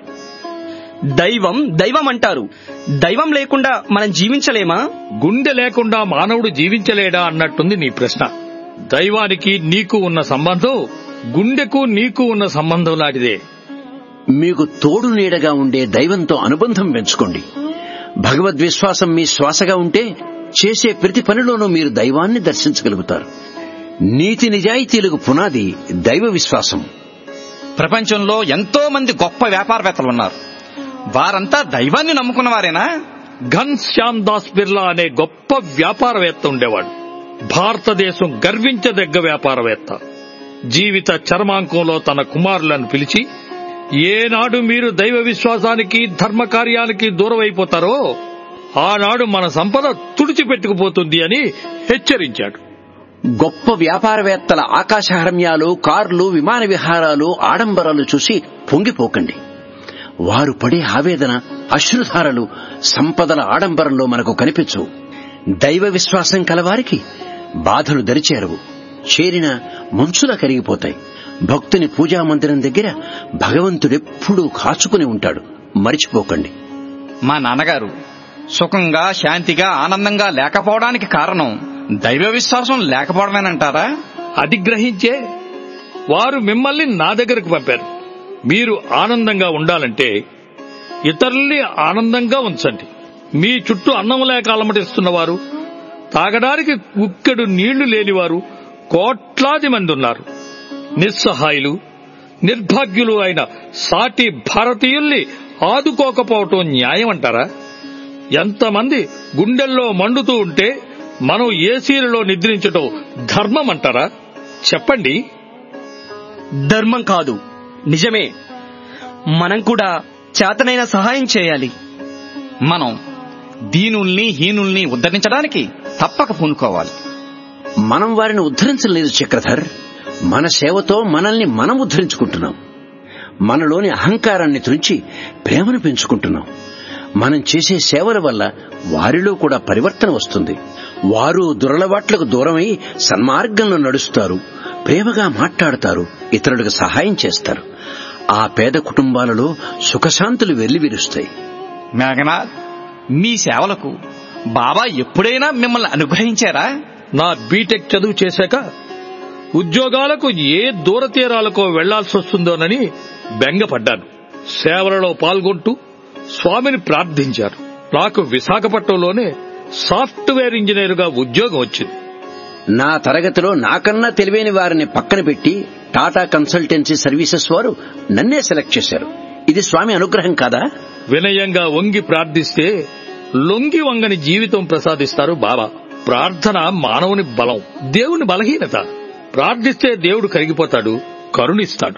దైవం దైవం అంటారు దైవం లేకుండా మనం జీవించలేమా గుండె లేకుండా మానవుడు జీవించలేడా అన్నట్టుంది నీ ప్రశ్న దైవానికి నీకు ఉన్న సంబంధం గుండెకు నీకు ఉన్న సంబంధం లాంటిదే మీకు తోడు నీడగా ఉండే దైవంతో అనుబంధం పెంచుకోండి భగవద్విశ్వాసం మీ శ్వాసగా ఉంటే చేసే ప్రతి పనిలోనూ మీరు దైవాన్ని దర్శించగలుగుతారు నీతి నిజాయితీలకు పునాది దైవ విశ్వాసం ప్రపంచంలో ఎంతో మంది గొప్ప వ్యాపారవేత్తలు ఉన్నారు వారంతా దైవాన్ని నమ్ముకున్న వారేనా ఘన్ శ్యామ్ దాస్ బిర్లా అనే గొప్ప వ్యాపారవేత్త ఉండేవాడు భారతదేశం గర్వించదగ్గ వ్యాపారవేత్త జీవిత చర్మాంకంలో తన కుమారులను పిలిచి ఏనాడు మీరు దైవ విశ్వాసానికి ధర్మ కార్యానికి దూరమైపోతారో ఆనాడు మన సంపద తుడిచిపెట్టుకుపోతుంది అని హెచ్చరించాడు గొప్ప వ్యాపారవేత్తల ఆకాశహర్మ్యాలు కార్లు విమాన విహారాలు ఆడంబరాలు చూసి పొంగిపోకండి వారు పడే ఆవేదన అశ్రుధారలు సంపదల ఆడంబరంలో మనకు కనిపించవు దైవ విశ్వాసం కలవారికి బాధలు దరిచేరవు చేరిన మంచులా కరిగిపోతాయి భక్తుని పూజా మందిరం దగ్గర భగవంతుడెప్పుడూ కాచుకుని ఉంటాడు మరిచిపోకండి మా నాన్నగారు సుఖంగా శాంతిగా ఆనందంగా లేకపోవడానికి కారణం దైవ విశ్వాసం లేకపోవడమేనంటారా అది గ్రహించే వారు మిమ్మల్ని నా దగ్గరకు పంపారు మీరు ఆనందంగా ఉండాలంటే ఇతరుల్ని ఆనందంగా ఉంచండి మీ చుట్టూ అన్నం లేక అలమటిస్తున్నవారు తాగడానికి కుక్కెడు నీళ్లు లేనివారు కోట్లాది మంది ఉన్నారు నిస్సహాయులు నిర్భాగ్యులు అయిన సాటి భారతీయుల్ని ఆదుకోకపోవటం న్యాయం అంటారా ఎంతమంది గుండెల్లో మండుతూ ఉంటే మనం ఏసీలలో నిద్రించటం ధర్మం అంటారా చెప్పండి ధర్మం కాదు నిజమే మనం కూడా చేతనైన సహాయం చేయాలి మనం దీనుల్ని హీనుల్ని ఉద్ధరించడానికి తప్పక పూనుకోవాలి మనం వారిని ఉద్ధరించలేదు చక్రధర్ మన సేవతో మనల్ని మనం ఉద్ధరించుకుంటున్నాం మనలోని అహంకారాన్ని తుంచి ప్రేమను పెంచుకుంటున్నాం మనం చేసే సేవల వల్ల వారిలో కూడా పరివర్తన వస్తుంది వారు దురలవాట్లకు దూరమై సన్మార్గంలో నడుస్తారు ప్రేమగా మాట్లాడతారు ఇతరులకు సహాయం చేస్తారు ఆ పేద కుటుంబాలలో సుఖశాంతులు వెల్లివిరుస్తాయి మేఘనాథ్ మీ సేవలకు బాబా ఎప్పుడైనా మిమ్మల్ని అనుగ్రహించారా నా బీటెక్ చదువు చేశాక ఉద్యోగాలకు ఏ దూరతీరాలకో వెళ్లాల్సి వస్తుందోనని బెంగపడ్డాను సేవలలో పాల్గొంటూ స్వామిని ప్రార్థించారు నాకు విశాఖపట్నంలోనే సాఫ్ట్వేర్ ఇంజనీరుగా ఉద్యోగం వచ్చింది నా తరగతిలో నాకన్నా తెలివైన వారిని పక్కన పెట్టి టాటా కన్సల్టెన్సీ సర్వీసెస్ వారు నన్నే సెలెక్ట్ చేశారు ఇది స్వామి అనుగ్రహం కాదా వినయంగా వంగి ప్రార్థిస్తే లొంగి వంగని జీవితం ప్రసాదిస్తారు బాబా ప్రార్థన మానవుని బలం దేవుని బలహీనత ప్రార్థిస్తే దేవుడు కరిగిపోతాడు కరుణిస్తాడు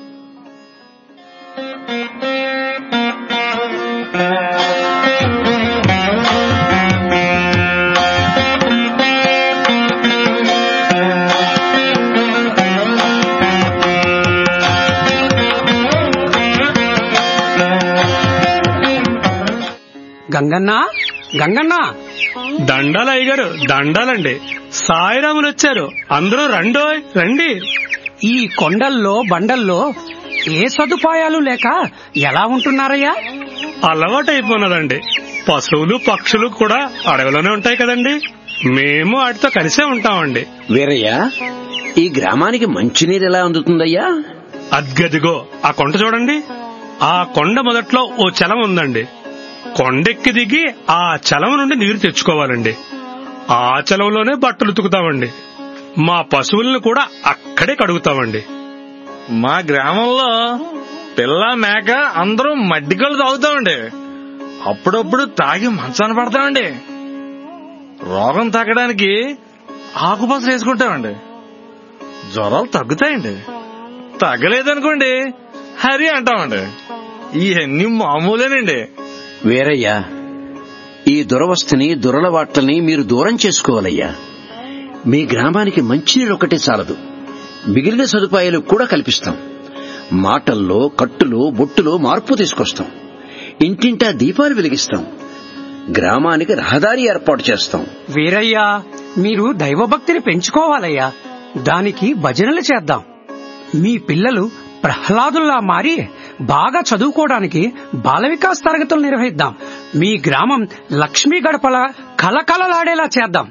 గంగన్న గంగన్న దండాలు అయ్యగారు దండాలండి సాయిరాములు వచ్చారు అందరూ రండోయ్ రండి ఈ కొండల్లో బండల్లో ఏ సదుపాయాలు లేక ఎలా ఉంటున్నారయ్యా అలవాటైపోయినదండి పశువులు పక్షులు కూడా అడవిలోనే ఉంటాయి కదండి మేము వాటితో కలిసే ఉంటామండి వీరయ్య ఈ గ్రామానికి మంచినీరు ఎలా అందుతుందయ్యా అద్గదిగో ఆ కొండ చూడండి ఆ కొండ మొదట్లో ఓ చలం ఉందండి కొండెక్కి దిగి ఆ చలం నుండి నీరు తెచ్చుకోవాలండి ఆ చలంలోనే బట్టలు ఉతుకుతామండి మా పశువులను కూడా అక్కడే కడుగుతామండి మా గ్రామంలో పిల్ల మేక అందరూ మడ్డికలు తాగుతామండి అప్పుడప్పుడు తాగి మంచాన పడతామండి రోగం తగ్గడానికి ఆకుపసలు వేసుకుంటామండి జ్వరాలు తగ్గుతాయండి తగ్గలేదనుకోండి హరి అంటామండి ఇవన్నీ మామూలేనండి వీరయ్య ఈ దురవస్థని దురలవాట్లని మీరు దూరం చేసుకోవాలయ్యా మీ గ్రామానికి మంచినీరు ఒకటే చాలదు మిగిలిన సదుపాయాలు కూడా కల్పిస్తాం మాటల్లో కట్టులో బొట్టులో మార్పు తీసుకొస్తాం ఇంటింటా దీపాలు వెలిగిస్తాం గ్రామానికి రహదారి ఏర్పాటు చేస్తాం వీరయ్యా మీరు దైవభక్తిని పెంచుకోవాలయ్యా దానికి భజనలు చేద్దాం మీ పిల్లలు ప్రహ్లాదుల్లా మారి బాగా చదువుకోవడానికి బాల వికాస్ తరగతులు నిర్వహిద్దాం మీ గ్రామం లక్ష్మీ గడపల కలకలలాడేలా చేద్దాం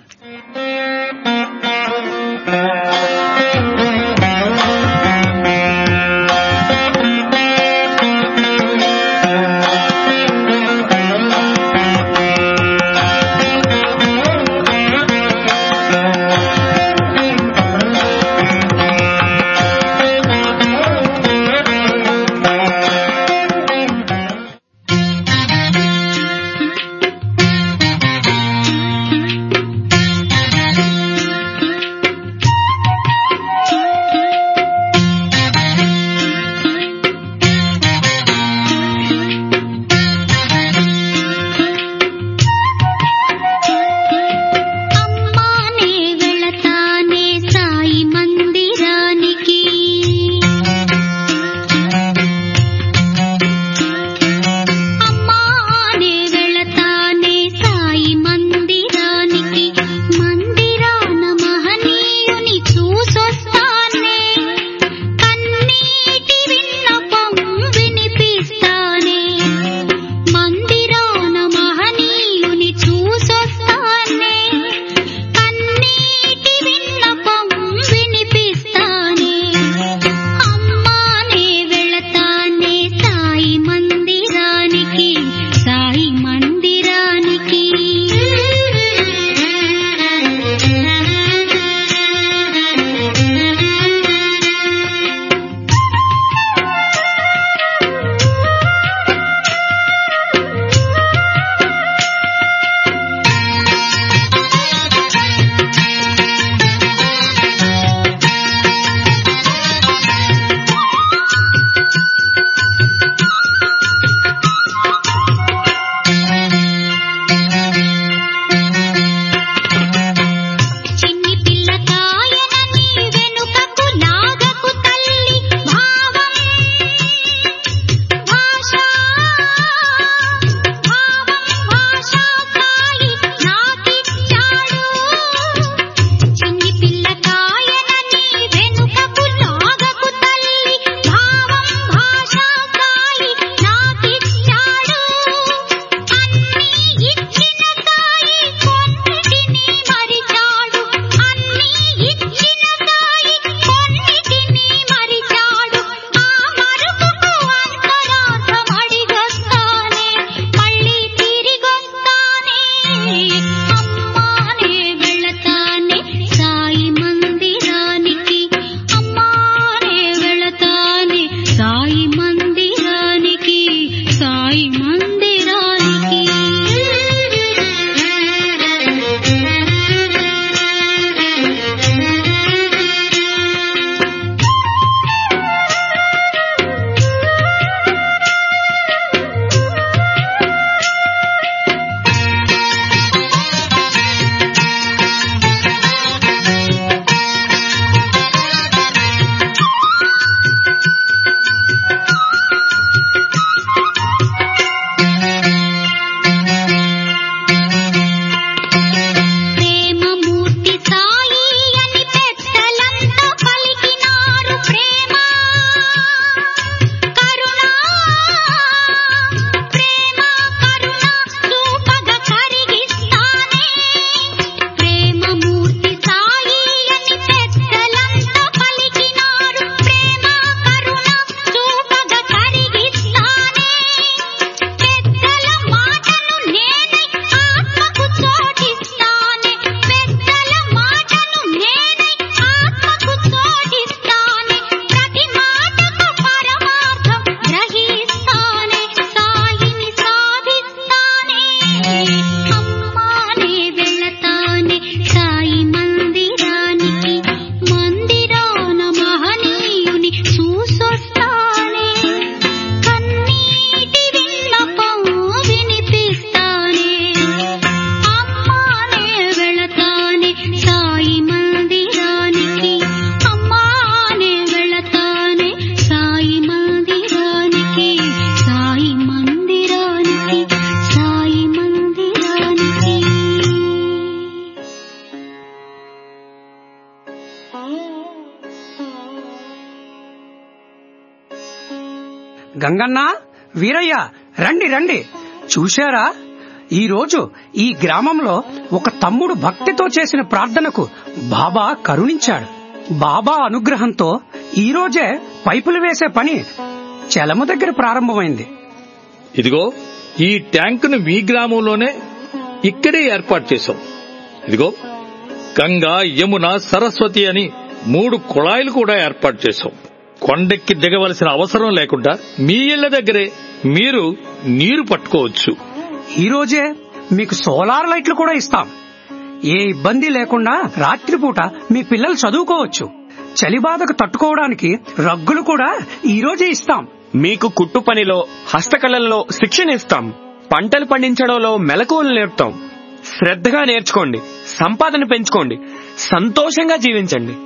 గంగన్న వీరయ్య రండి రండి చూశారా ఈ రోజు ఈ గ్రామంలో ఒక తమ్ముడు భక్తితో చేసిన ప్రార్థనకు బాబా కరుణించాడు బాబా అనుగ్రహంతో ఈ రోజే పైపులు వేసే పని చలము దగ్గర ప్రారంభమైంది ఇదిగో ఈ ట్యాంకును మీ గ్రామంలోనే ఇక్కడే ఏర్పాటు చేశాం ఇదిగో గంగా యమున సరస్వతి అని మూడు కుళాయిలు కూడా ఏర్పాటు చేశాం కొండెక్కి దిగవలసిన అవసరం లేకుండా మీ ఇళ్ల దగ్గరే మీరు నీరు పట్టుకోవచ్చు ఈ రోజే మీకు సోలార్ లైట్లు కూడా ఇస్తాం ఏ ఇబ్బంది లేకుండా రాత్రిపూట మీ పిల్లలు చదువుకోవచ్చు చలి బాధకు తట్టుకోవడానికి రగ్గులు కూడా ఈ రోజే ఇస్తాం మీకు కుట్టు పనిలో హస్తకళల్లో శిక్షణ ఇస్తాం పంటలు పండించడంలో మెలకువలు నేర్పుతాం శ్రద్ధగా నేర్చుకోండి సంపాదన పెంచుకోండి సంతోషంగా జీవించండి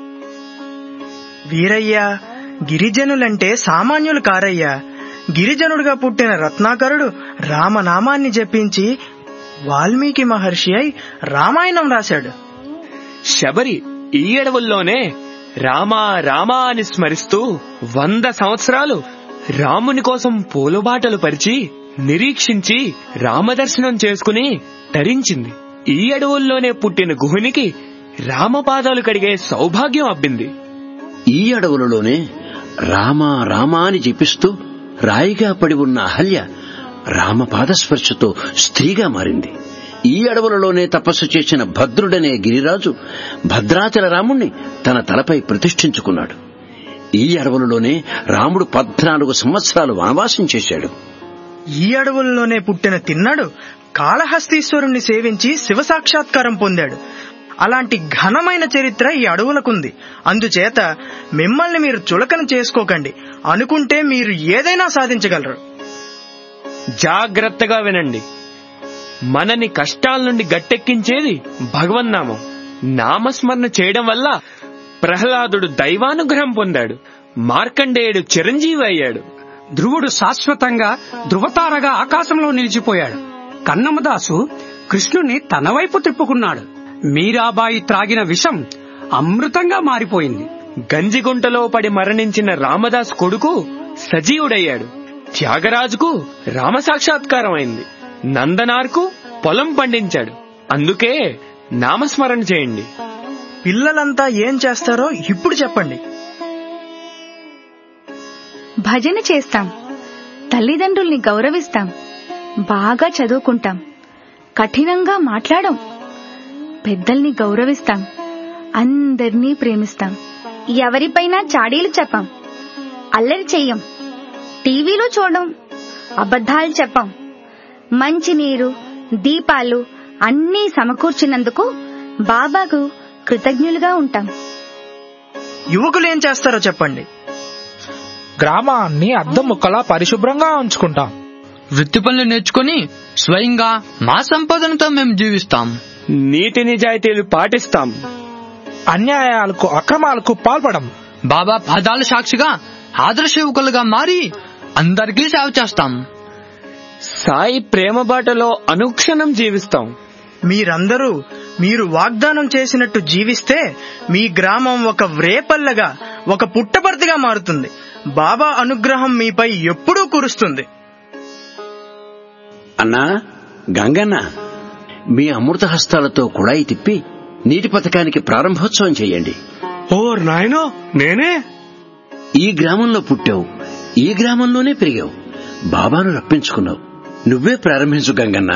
వీరయ్య గిరిజనులంటే సామాన్యులు కారయ్యా గిరిజనుడుగా పుట్టిన రత్నాకరుడు రామనామాన్ని జపించి వాల్మీకి మహర్షి అయి రామాయణం రాశాడు శబరి ఈ అడవుల్లోనే రామా రామా అని స్మరిస్తూ వంద సంవత్సరాలు రాముని కోసం పూలబాటలు పరిచి నిరీక్షించి రామదర్శనం చేసుకుని ధరించింది ఈ అడవుల్లోనే పుట్టిన గుహునికి రామపాదాలు కడిగే సౌభాగ్యం అబ్బింది ఈ అడవులలోనే రామా రామా అని జపిస్తూ రాయిగా పడి ఉన్న అహల్య రామపాదస్పర్శతో స్త్రీగా మారింది ఈ అడవులలోనే తపస్సు చేసిన భద్రుడనే గిరిరాజు భద్రాచల రాముణ్ణి తన తలపై ప్రతిష్ఠించుకున్నాడు ఈ అడవులలోనే రాముడు పద్నాలుగు సంవత్సరాలు వనవాసం చేశాడు ఈ అడవుల్లోనే పుట్టిన తిన్నాడు కాళహస్తీశ్వరుణ్ణి సేవించి శివ సాక్షాత్కారం పొందాడు అలాంటి ఘనమైన చరిత్ర ఈ అడవులకుంది అందుచేత మిమ్మల్ని మీరు చులకన చేసుకోకండి అనుకుంటే మీరు ఏదైనా సాధించగలరు జాగ్రత్తగా వినండి మనని కష్టాల నుండి గట్టెక్కించేది భగవన్నామం నామస్మరణ చేయడం వల్ల ప్రహ్లాదుడు దైవానుగ్రహం పొందాడు మార్కండేయుడు చిరంజీవి అయ్యాడు ధ్రువుడు శాశ్వతంగా ధృవతారగా ఆకాశంలో నిలిచిపోయాడు కన్నమదాసు కృష్ణుని తన వైపు తిప్పుకున్నాడు మీరాబాయి త్రాగిన విషం అమృతంగా మారిపోయింది గంజిగుంటలో పడి మరణించిన రామదాస్ కొడుకు సజీవుడయ్యాడు త్యాగరాజుకు రామ సాక్షాత్కారం అయింది నందనార్కు పొలం పండించాడు అందుకే నామస్మరణ చేయండి పిల్లలంతా ఏం చేస్తారో ఇప్పుడు చెప్పండి భజన చేస్తాం తల్లిదండ్రుల్ని గౌరవిస్తాం బాగా చదువుకుంటాం కఠినంగా మాట్లాడం పెద్దల్ని గౌరవిస్తాం అందర్నీ ప్రేమిస్తాం ఎవరిపైనా చాడీలు చెప్పం అల్లరి చెయ్యం టీవీలో చూడం అబద్ధాలు చెప్పం మంచినీరు దీపాలు అన్నీ సమకూర్చినందుకు బాబాకు కృతజ్ఞులుగా ఉంటాం యువకులు ఏం చేస్తారో చెప్పండి గ్రామాన్ని అద్దం ముక్కలా పరిశుభ్రంగా ఉంచుకుంటాం వృత్తి పనులు నేర్చుకుని స్వయంగా మా సంపాదనతో మేము జీవిస్తాం నీతి నిజాయితీలు పాటిస్తాం అన్యాయాలకు అక్రమాలకు పాల్పడం బాబా పాదాల సాక్షిగా ఆదర్శ యువకులుగా మారి అందరికీ సేవ చేస్తాం సాయి ప్రేమ బాటలో అనుక్షణం జీవిస్తాం మీరందరూ మీరు వాగ్దానం చేసినట్టు జీవిస్తే మీ గ్రామం ఒక వ్రేపల్లగా ఒక పుట్టపర్తిగా మారుతుంది బాబా అనుగ్రహం మీపై ఎప్పుడూ కురుస్తుంది అన్నా గంగన్న మీ అమృత హస్తాలతో కుళాయి తిప్పి నీటి పథకానికి ప్రారంభోత్సవం చేయండి ఓ నాయనో నేనే ఈ గ్రామంలో పుట్టావు ఈ గ్రామంలోనే పెరిగావు బాబాను రప్పించుకున్నావు నువ్వే ప్రారంభించు గంగన్న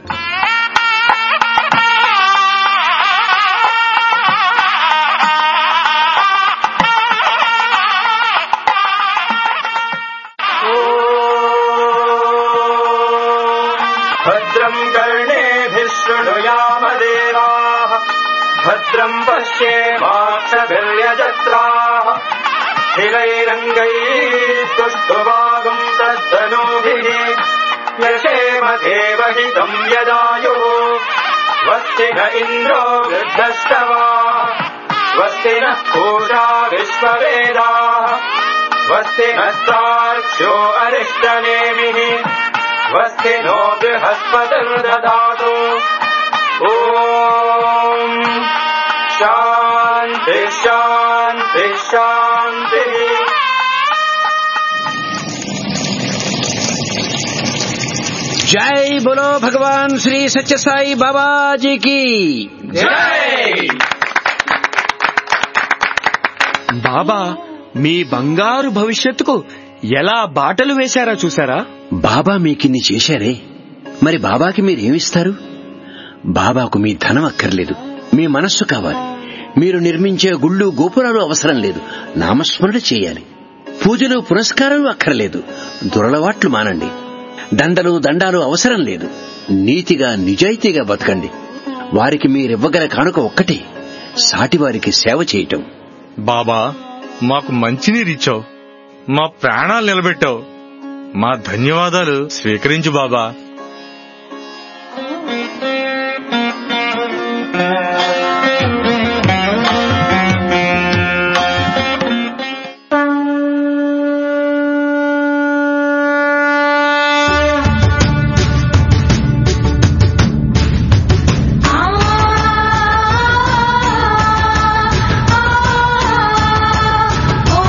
भद्रम् कर्णेभिः शृणुयामदेवाः भद्रम् पश्येमाक्षभिर्यजत्राः स्थिरैरङ्गैः सुष्ठुवागुम् तद्धनूभिः यशेम देवहितम् यदायुः स्वस्ति न इन्द्रो वृद्धस्तवा स्वस्ति नः पूषा विश्ववेदाः स्वस्ति नस्तार्क्ष्यो अरिष्टनेमिः स्वस्ति नो बृहस्पतिर्ददातु ॐ शान्ति शान्ति शान्तिः జై బోలో భగవాన్ శ్రీ సత్యసాయి బాబాజీకి బాబా మీ బంగారు భవిష్యత్తుకు ఎలా బాటలు వేశారో చూసారా బాబా మీకిన్ని చేశారే మరి బాబాకి మీరేమిస్తారు బాబాకు మీ ధనం అక్కర్లేదు మీ మనస్సు కావాలి మీరు నిర్మించే గుళ్ళు గోపురాలు అవసరం లేదు నామస్మరణ చేయాలి పూజలు పురస్కారాలు అక్కర్లేదు దురలవాట్లు మానండి దండలు దండాలు అవసరం లేదు నీతిగా నిజాయితీగా బతకండి వారికి మీరివ్వగల కానుక ఒక్కటే సాటివారికి సేవ చేయటం బాబా మాకు మంచినీరిచ్చావు మా ప్రాణాలు నిలబెట్టావు మా ధన్యవాదాలు స్వీకరించు బాబా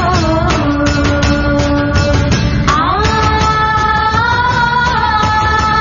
ఆ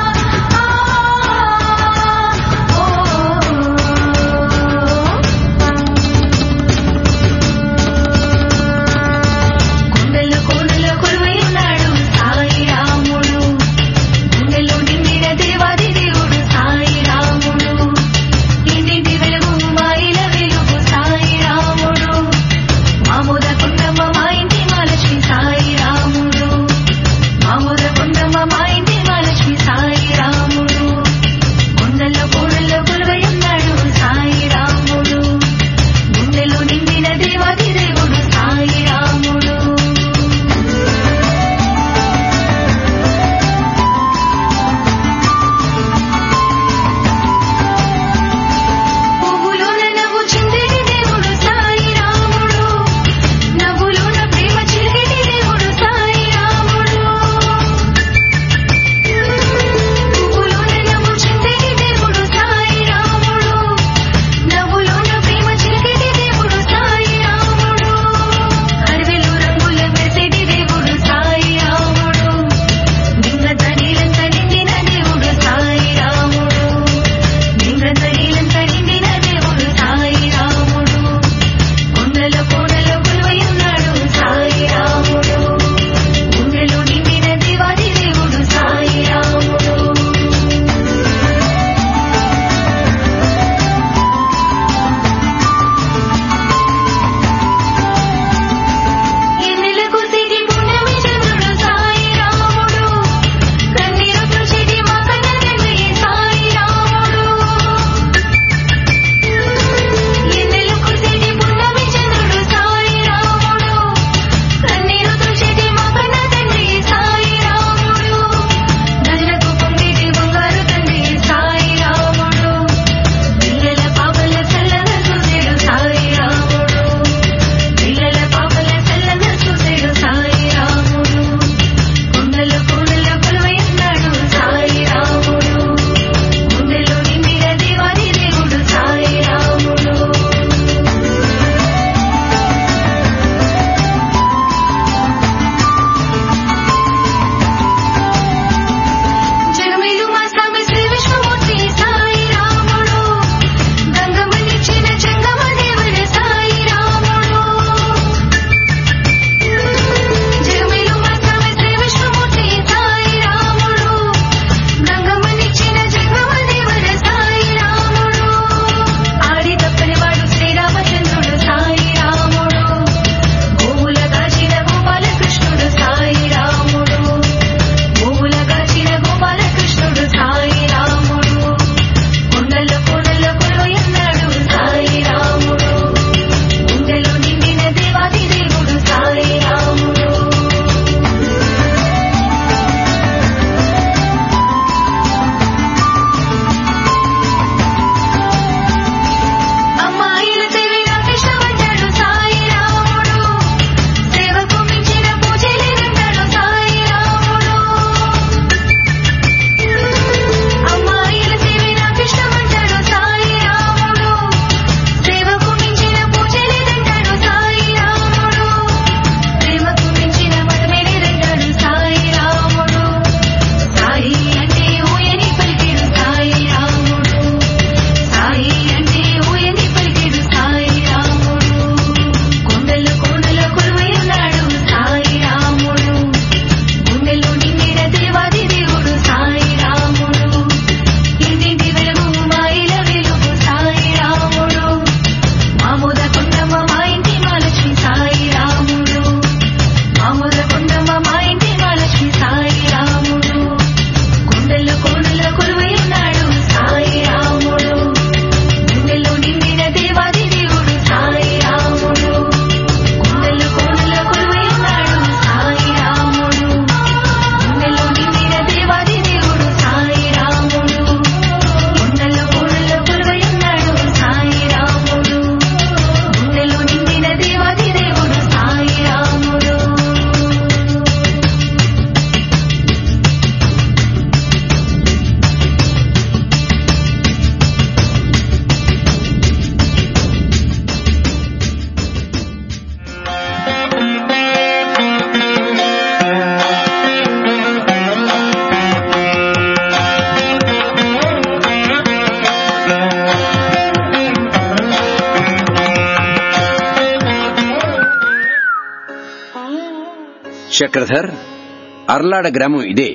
చక్రధర్ అర్లాడ గ్రామం ఇదే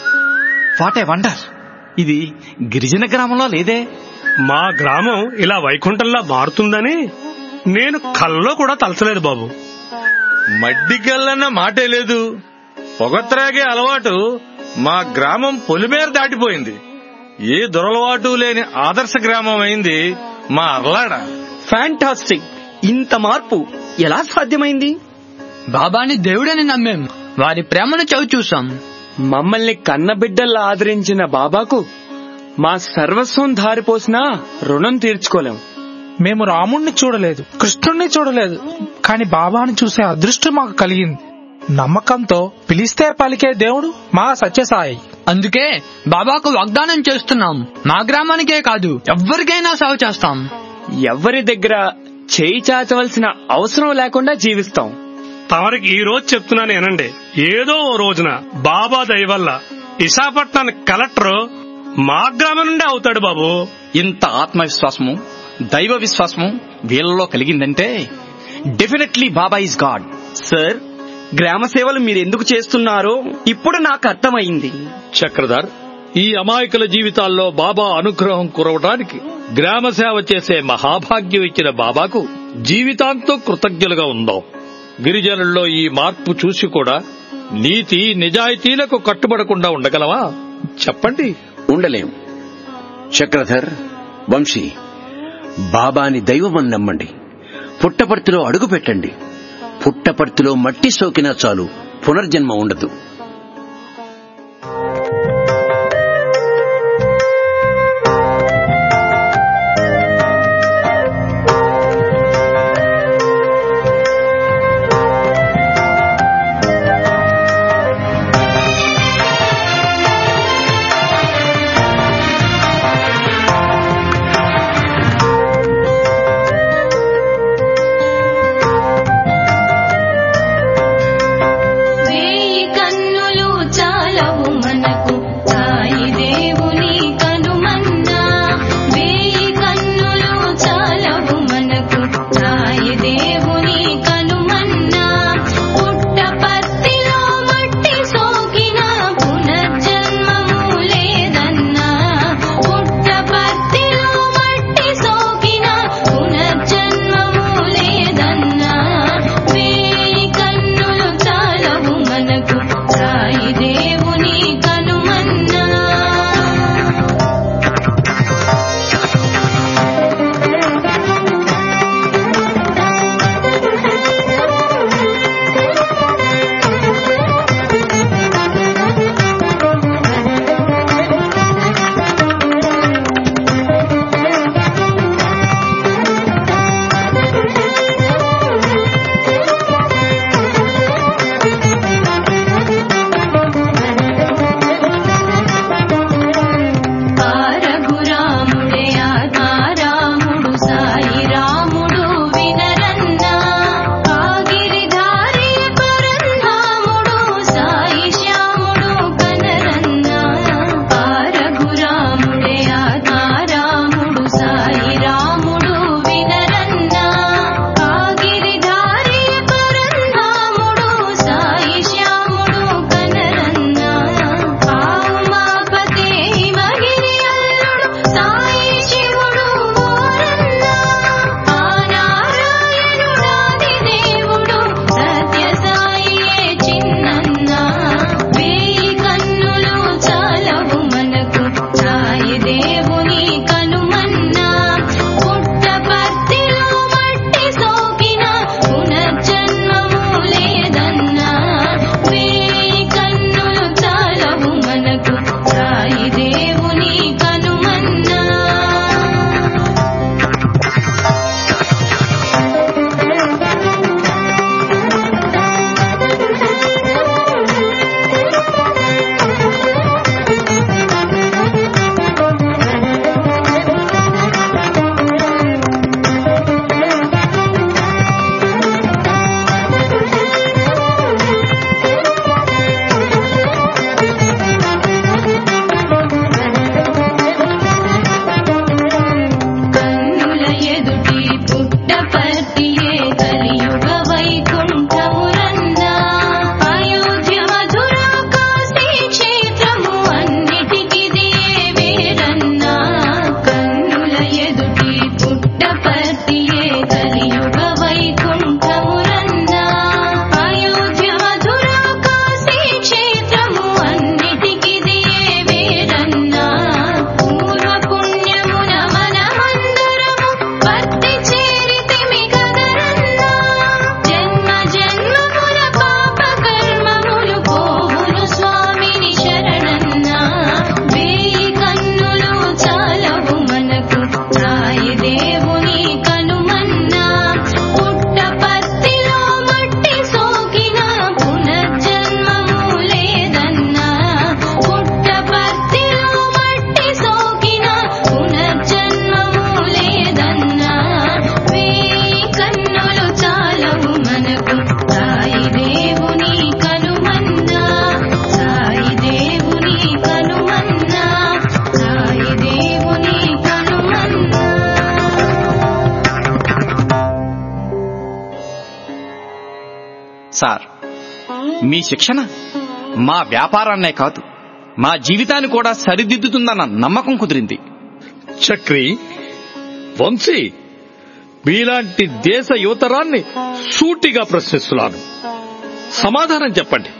వాట్ ఏ వండర్ ఇది గిరిజన గ్రామంలో లేదే మా గ్రామం ఇలా వైకుంఠంలా మారుతుందని నేను కల్లో కూడా తలచలేదు బాబు మడ్డికల్లన్న మాటే లేదు పొగత్రాగే అలవాటు మా గ్రామం పొలిమేర దాటిపోయింది ఏ దురలవాటు లేని ఆదర్శ గ్రామం అయింది మా అర్లాడ ఫ్యాంటాస్టిక్ ఇంత మార్పు ఎలా సాధ్యమైంది బాబాని దేవుడని నమ్మేం వారి ప్రేమను చవి చూసాం మమ్మల్ని కన్నబిడ్డల్లా ఆదరించిన బాబాకు మా సర్వస్వం ధారిపోసినా రుణం తీర్చుకోలేం మేము రాముణ్ణి చూడలేదు కృష్ణుణ్ణి చూడలేదు కాని బాబాని చూసే అదృష్టం మాకు కలిగింది నమ్మకంతో పిలిస్తే పలికే దేవుడు మా సత్యసాయి అందుకే బాబాకు వాగ్దానం చేస్తున్నాం మా గ్రామానికే కాదు ఎవ్వరికైనా సేవ చేస్తాం ఎవరి దగ్గర చేయి చాచవలసిన అవసరం లేకుండా జీవిస్తాం తమరికి ఈ రోజు చెప్తున్నాను ఏనండి ఏదో ఓ రోజున బాబా దయ వల్ల విశాఖపట్నానికి కలెక్టర్ మా గ్రామం నుండే అవుతాడు బాబు ఇంత ఆత్మవిశ్వాసము దైవ విశ్వాసము వీళ్ళలో కలిగిందంటే definitely Baba is God sir గ్రామ సేవలు మీరు ఎందుకు చేస్తున్నారో ఇప్పుడు నాకు అర్థమైంది చక్రధర్ ఈ అమాయకుల జీవితాల్లో బాబా అనుగ్రహం కురవడానికి గ్రామ సేవ చేసే మహాభాగ్యం ఇచ్చిన బాబాకు జీవితాంతం కృతజ్ఞులుగా ఉందాం గిరిజనుల్లో ఈ మార్పు చూసి కూడా నీతి నిజాయితీలకు కట్టుబడకుండా ఉండగలవా చెప్పండి ఉండలేం చక్రధర్ వంశీ బాబాని దైవమని నమ్మండి పుట్టపర్తిలో అడుగు పెట్టండి పుట్టపర్తిలో మట్టి సోకినా చాలు పునర్జన్మ ఉండదు వేయి కన్నుల సార్ మీ శిక్షణ మా వ్యాపారాన్నే కాదు మా జీవితాన్ని కూడా సరిదిద్దుతుందన్న నమ్మకం కుదిరింది చక్రి వంశీ మీలాంటి దేశ యువతరాన్ని సూటిగా ప్రశ్నిస్తున్నాను సమాధానం చెప్పండి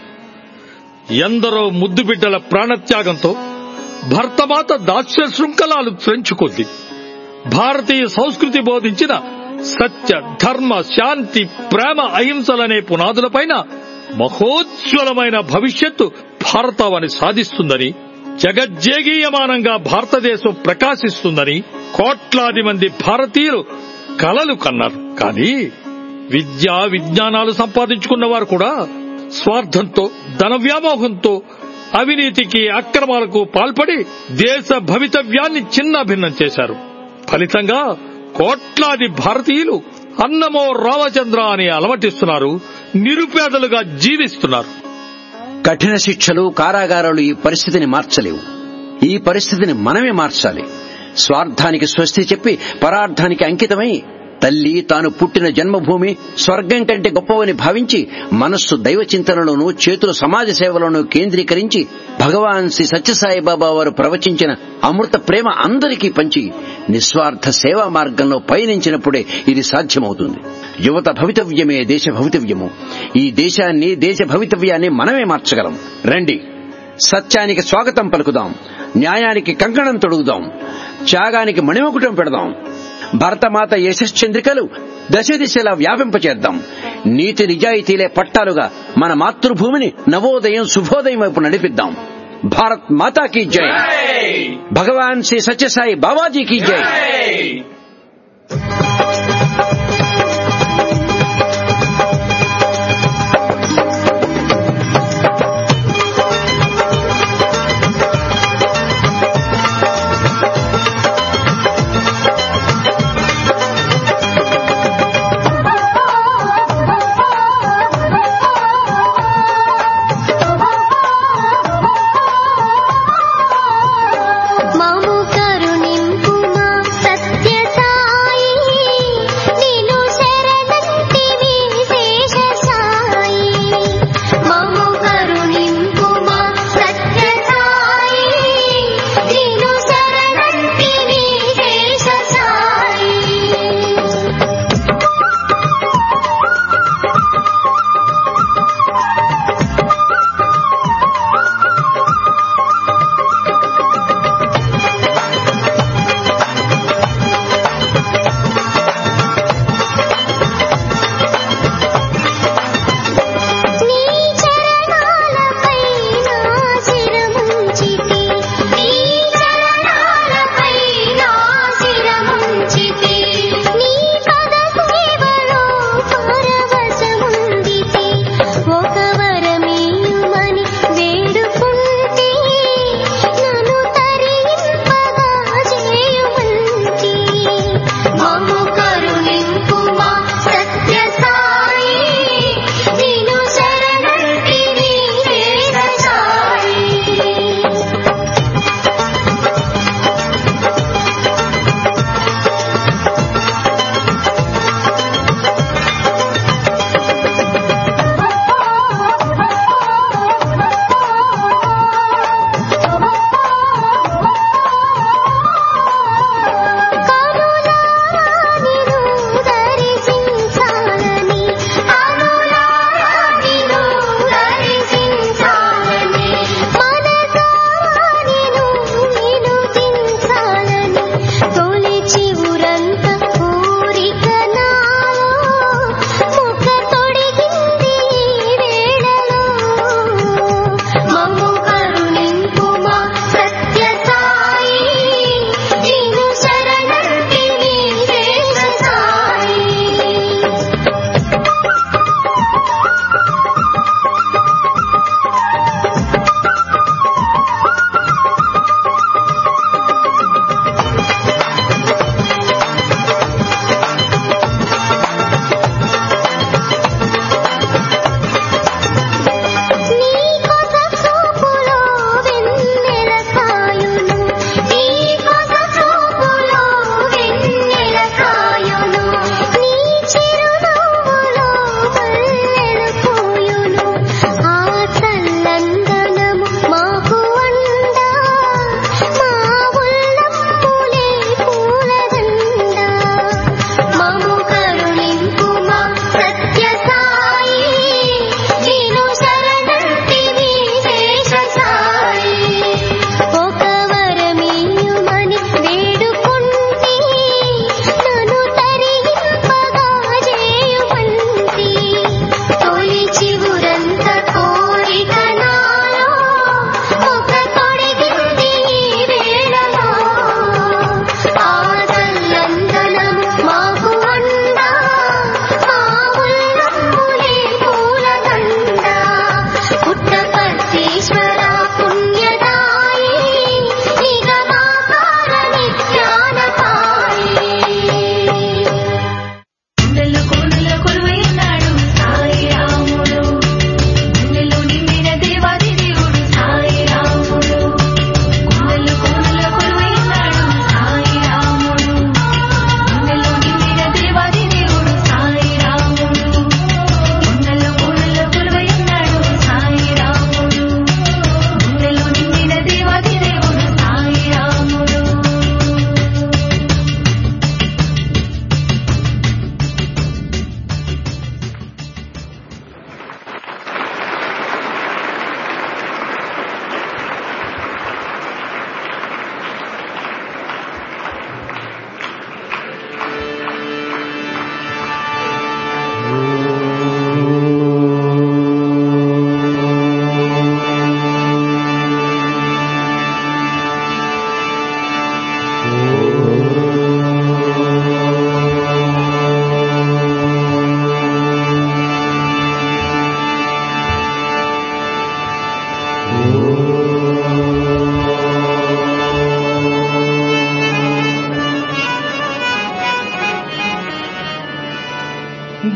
ఎందరో ముద్దు బిడ్డల ప్రాణత్యాగంతో భర్తమాత దాస్య శృంఖలాలు త్రెంచుకుంది భారతీయ సంస్కృతి బోధించిన సత్య ధర్మ శాంతి ప్రేమ అహింసలనే పునాదులపైన మహోజ్వలమైన భవిష్యత్తు భారతావని సాధిస్తుందని జగజ్జేగీయమానంగా భారతదేశం ప్రకాశిస్తుందని కోట్లాది మంది భారతీయులు కలలు కన్నారు కానీ విద్యా విజ్ఞానాలు సంపాదించుకున్న వారు కూడా స్వార్థంతో ధన వ్యామోహంతో అవినీతికి అక్రమాలకు పాల్పడి దేశ భవితవ్యాన్ని చిన్న భిన్నం చేశారు ఫలితంగా కోట్లాది భారతీయులు అన్నమో రామచంద్ర అని అలమటిస్తున్నారు నిరుపేదలుగా జీవిస్తున్నారు కఠిన శిక్షలు కారాగారాలు ఈ పరిస్థితిని మార్చలేవు ఈ పరిస్థితిని మనమే మార్చాలి స్వార్థానికి స్వస్తి చెప్పి పరార్థానికి అంకితమై తల్లి తాను పుట్టిన జన్మభూమి స్వర్గం కంటే గొప్పవని భావించి మనస్సు దైవ చింతనలోనూ చేతులు సమాజ సేవలోనూ కేంద్రీకరించి భగవాన్ శ్రీ సత్యసాయి బాబా వారు ప్రవచించిన అమృత ప్రేమ అందరికీ పంచి నిస్వార్థ సేవా మార్గంలో పయనించినప్పుడే ఇది సాధ్యమవుతుంది యువత భవితవ్యమే దేశ భవితవ్యము ఈ దేశాన్ని దేశ భవితవ్యాన్ని మనమే మార్చగలం రండి సత్యానికి స్వాగతం పలుకుదాం న్యాయానికి కంకణం తొడుగుదాం త్యాగానికి మణిమకుటం పెడదాం భరతమాత యశశ్చంద్రికలు దశ దిశలా వ్యాపింపచేద్దాం నీతి నిజాయితీలే పట్టాలుగా మన మాతృభూమిని నవోదయం శుభోదయం వైపు నడిపిద్దాం భారత్ మాతా కీ జై భగవాన్ శ్రీ సత్యసాయి బాబాజీ కీ జై మాము కరుణింపుమా సత్య సాయి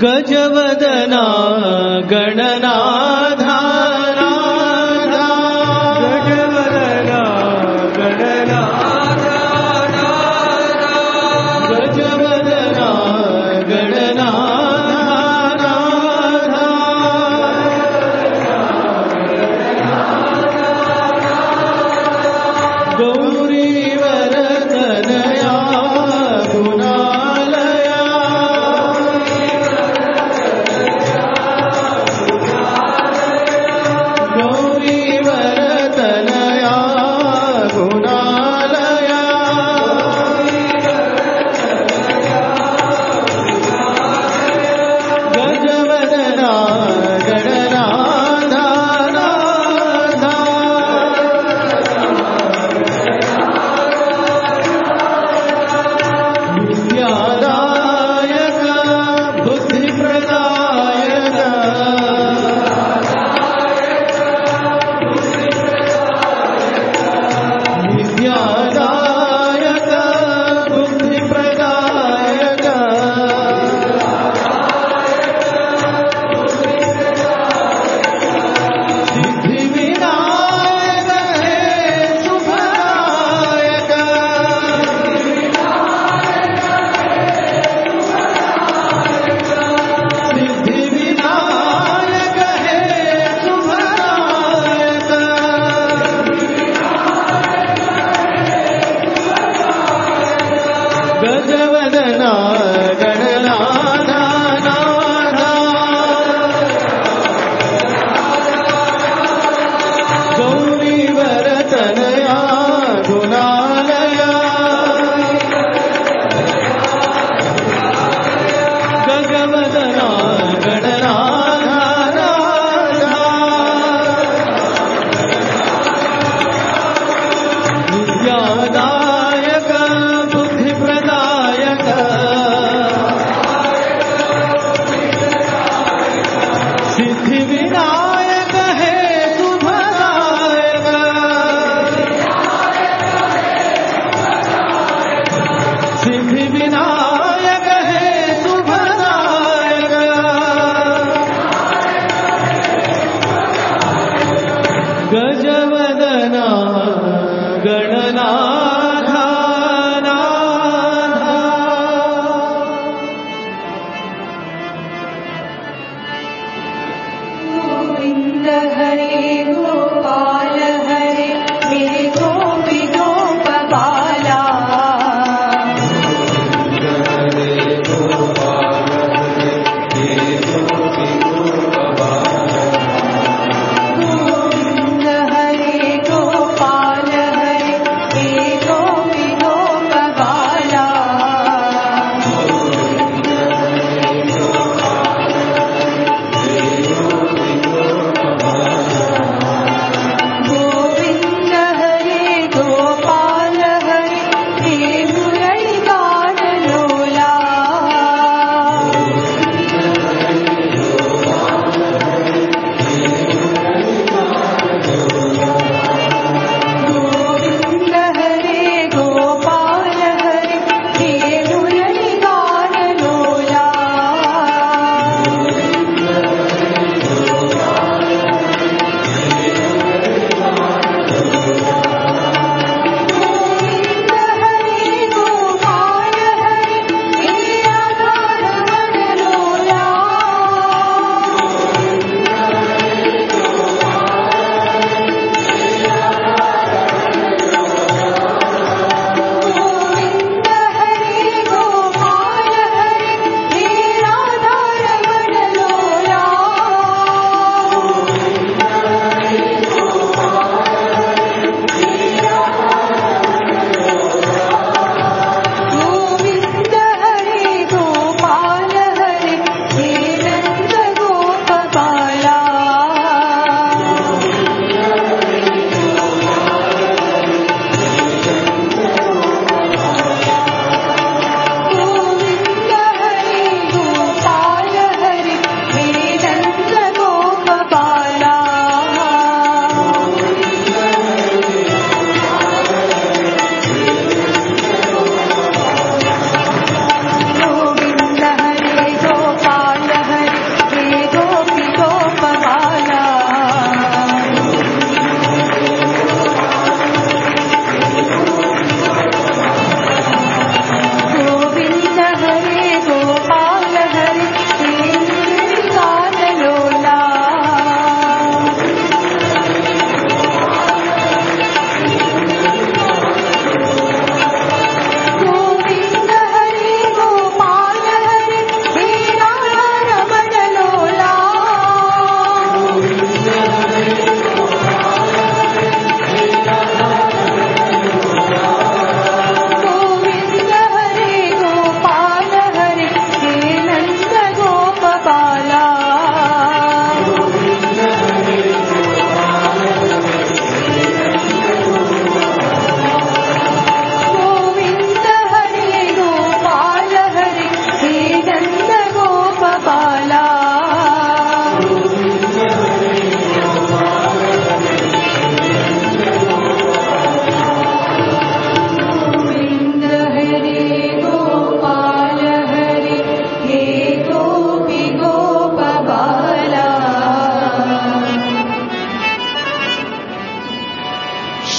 गजवदना गणनाधा गजवदना गजवदना गौरीवरतनया गुणालया गौरीवरतनया गुणालया गजवदना गणनाधा विद्यादायक बुद्धिप्रदायक विद्यादायक बुद्धिप्रदायक सिद्धिविनायक हे शुभदायक सिद्धिविनायक हे शुभदायक गजवदना गणनादा गौरीवरतनया गुणालया गजवदना गणनादा विद्यादायक बुद्धिप्रदायक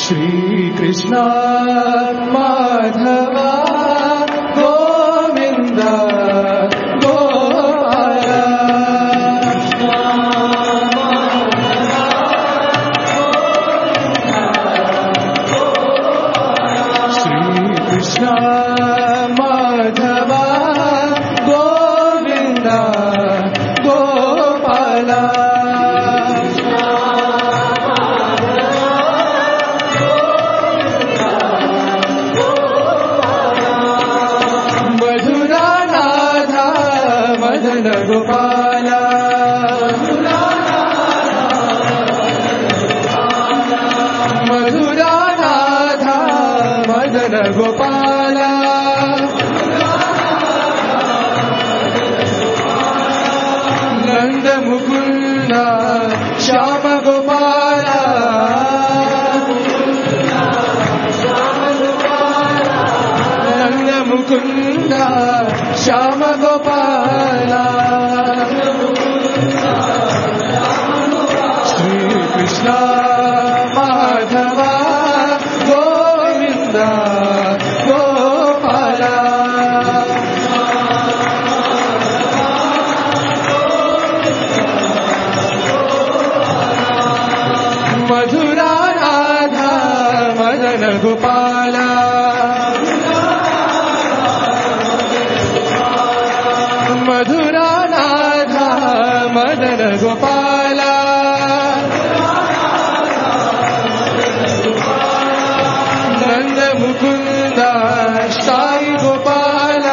श्रीकृष्ण माधव गोविन्द गोपाल श्रीकृष्ण माधव गोविन्द गोपाल मधुरानाथा मदन गोपाल मधुरानाथा मदन गोपाल नन्द मुकुन्द श्याम गोपाल नन्द मुकुन्द श्याम गोपाल श्रीकृष्ण माधव गोविन्द गोपाल मधुरा राधा मदन गोपाल मधुरा राधा मदन गोपाल नन्द मुकुन्द साई गोपाल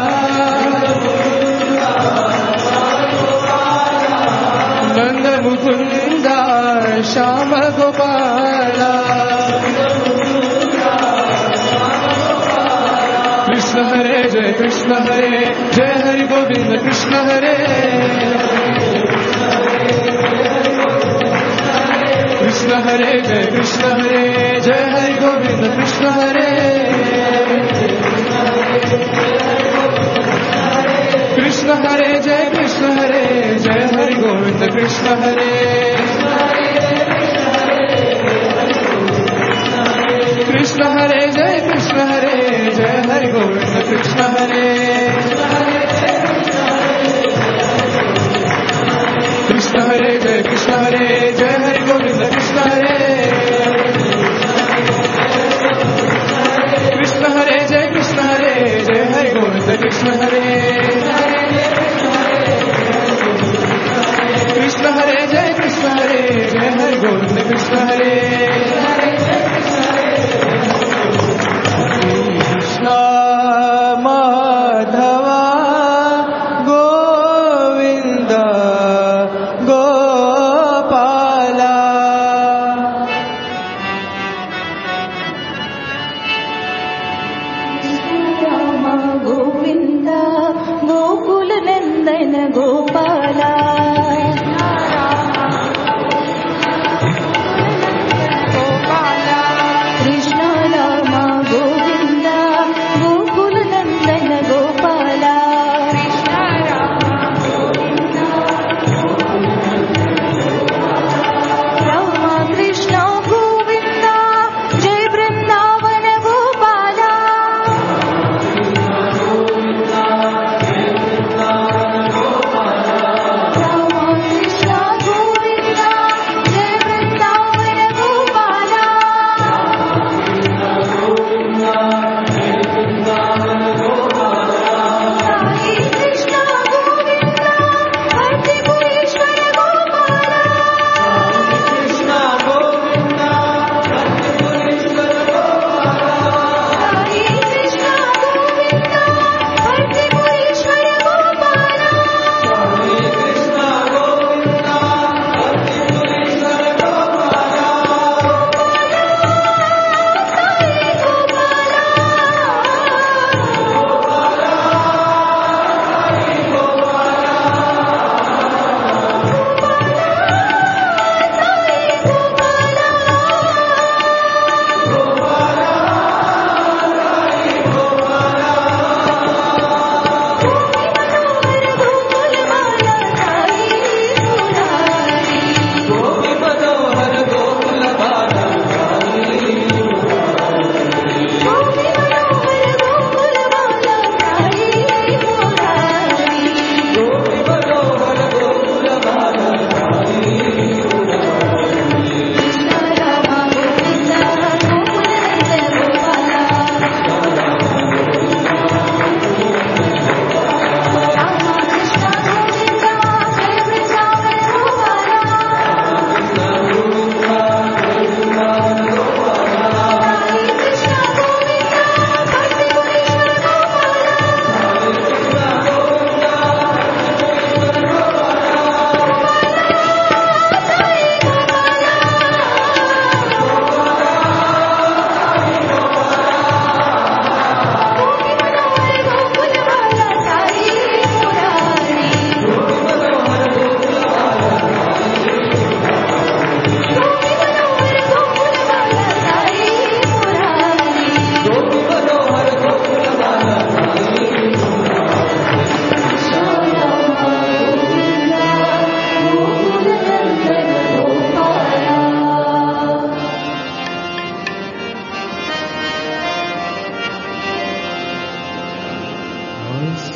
नन्द मुकुन्द श्याम गोपाल कृष्ण हरे जय कृष्ण हरे जय हरि गोविंद कृष्ण हरे कृष्ण हरे जय कृष्ण हरे जय हरि गोविंद कृष्ण हरे कृष्ण हरे जय कृष्ण हरे जय हरि गोविंद कृष्ण हरे कृष्ण हरे जय कृष्ण हरे जय हरि गोविंद कृष्ण हरे कृष्ण हरे जय कृष्ण हरे जय हरि गोविंद कृष्ण हरे कृष्ण हरे जय कृष्ण हरे जय हरि गोविंद कृष्ण हरे कृष्ण हरे जय कृष्ण हरे जय हरि गोविंद कृष्ण हरे कृष्ण माधव गोविन्द गोपाल రామ గోవింద గోకుల నందన గోపాల కృష్ణ రామ గోవింద గోకుల నందన గోపాల రామ కృష్ణ గోవింద జయ బృందావన గోపాల రామ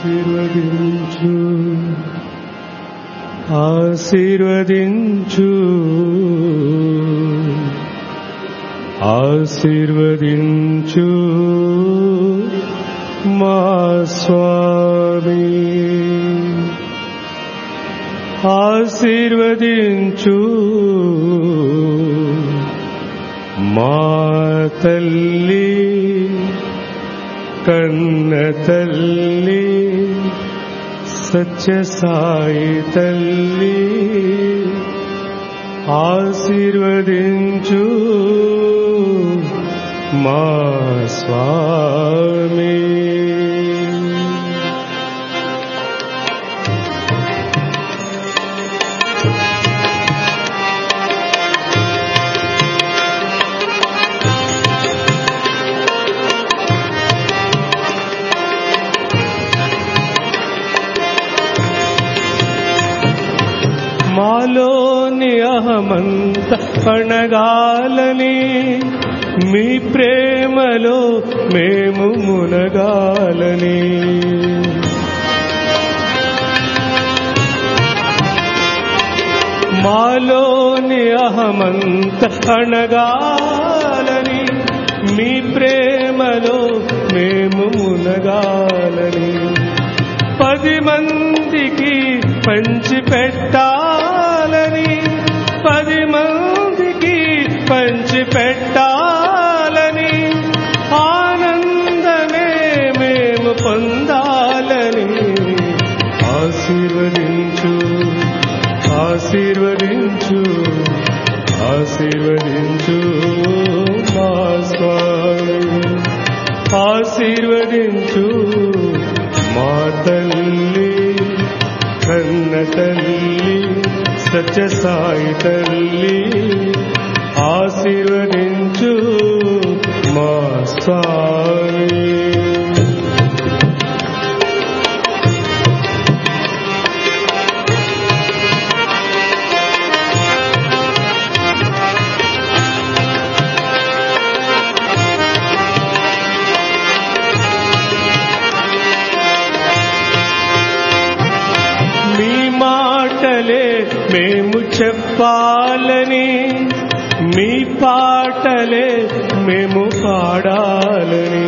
ఆశీర్వదించు ఆశీర్వదించు ఆశీర్వదించు మా స్వామి ఆశీర్వదించు మా తల్లి కన్న తల్లి సత్య సాయి తల్లి ఆశీర్వదించు మా స్వామి మాలోని అహమంత అణగాలని మీ ప్రేమలో మేము మునగాలని మాలోని అహమంత అణగాలని మీ ప్రేమలో మేము మునగాలని పది మందికి పంచి పెట్టాలని పది మందికి పంచి పెట్టాలని ఆనందమే మేము పొందాలని ఆశీర్వదించు ఆశీర్వదించు ఆశీర్వదించు మా స్వామి ఆశీర్వదించు మా తల్లి కన్న తల్లి సత్య సాయి తల్లి ఆశీర్వదించు మా స్వామి మీ మాటలే మేము చెప్పాలని మీ పాటలే మేము పాడాలని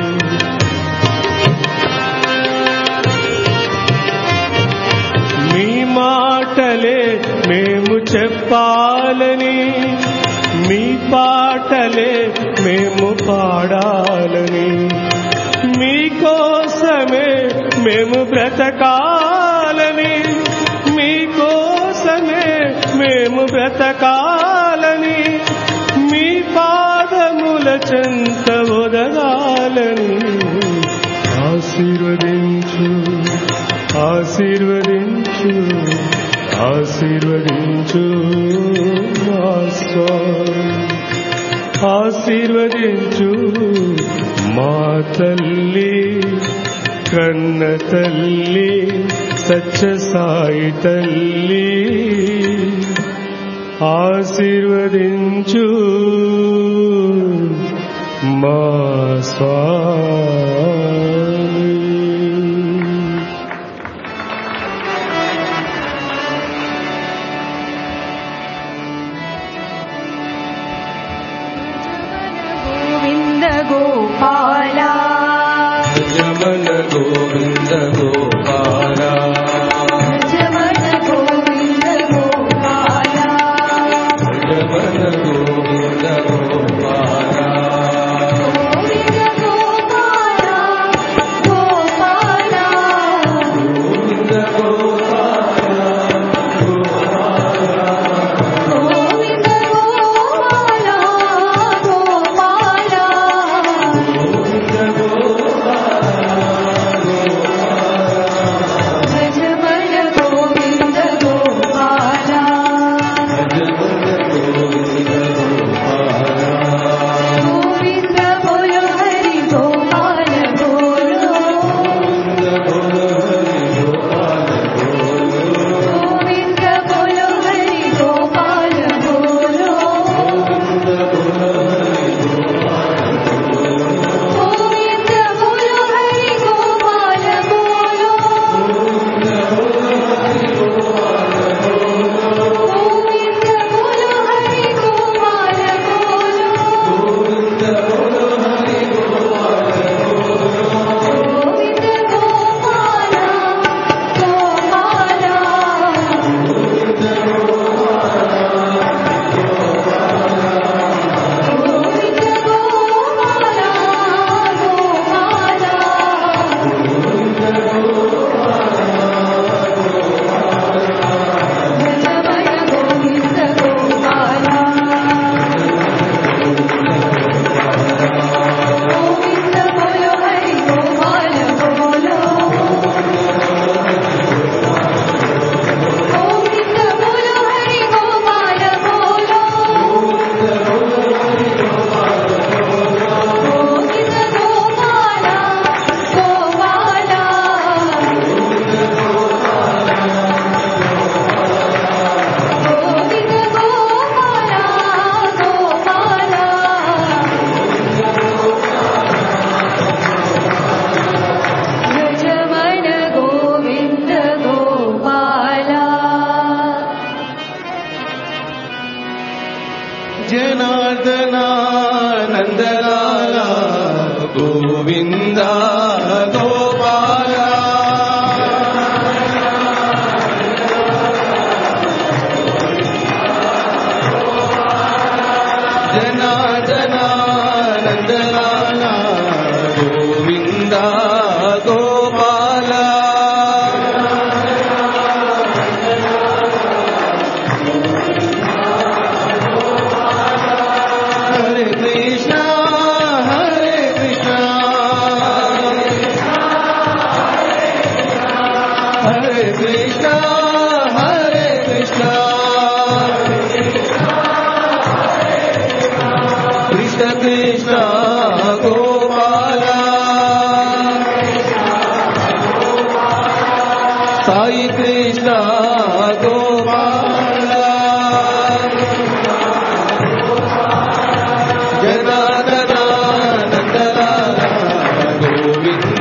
మీ మాటలే మేము చెప్పాలని మీ పాటలే మేము పాడాలని మీకోసమే మేము బ్రతకాలని మీకోసమే మేము బ్రతకాలని మీ పాదముల చెంత ఒదగాలని ఆశీర్వదించు ఆశీర్వదించు ఆశీర్వదించు మా స్వామి ఆశీర్వదించు మా తల్లి కన్న తల్లి సత్య సాయి తల్లి ఆశీర్వదించు మా స్వామి గోవింద గోపాల జమన గోవింద గోపాల జమన గోవింద గోపాల జమన గోవింద గోపాల గోవింద గోపాల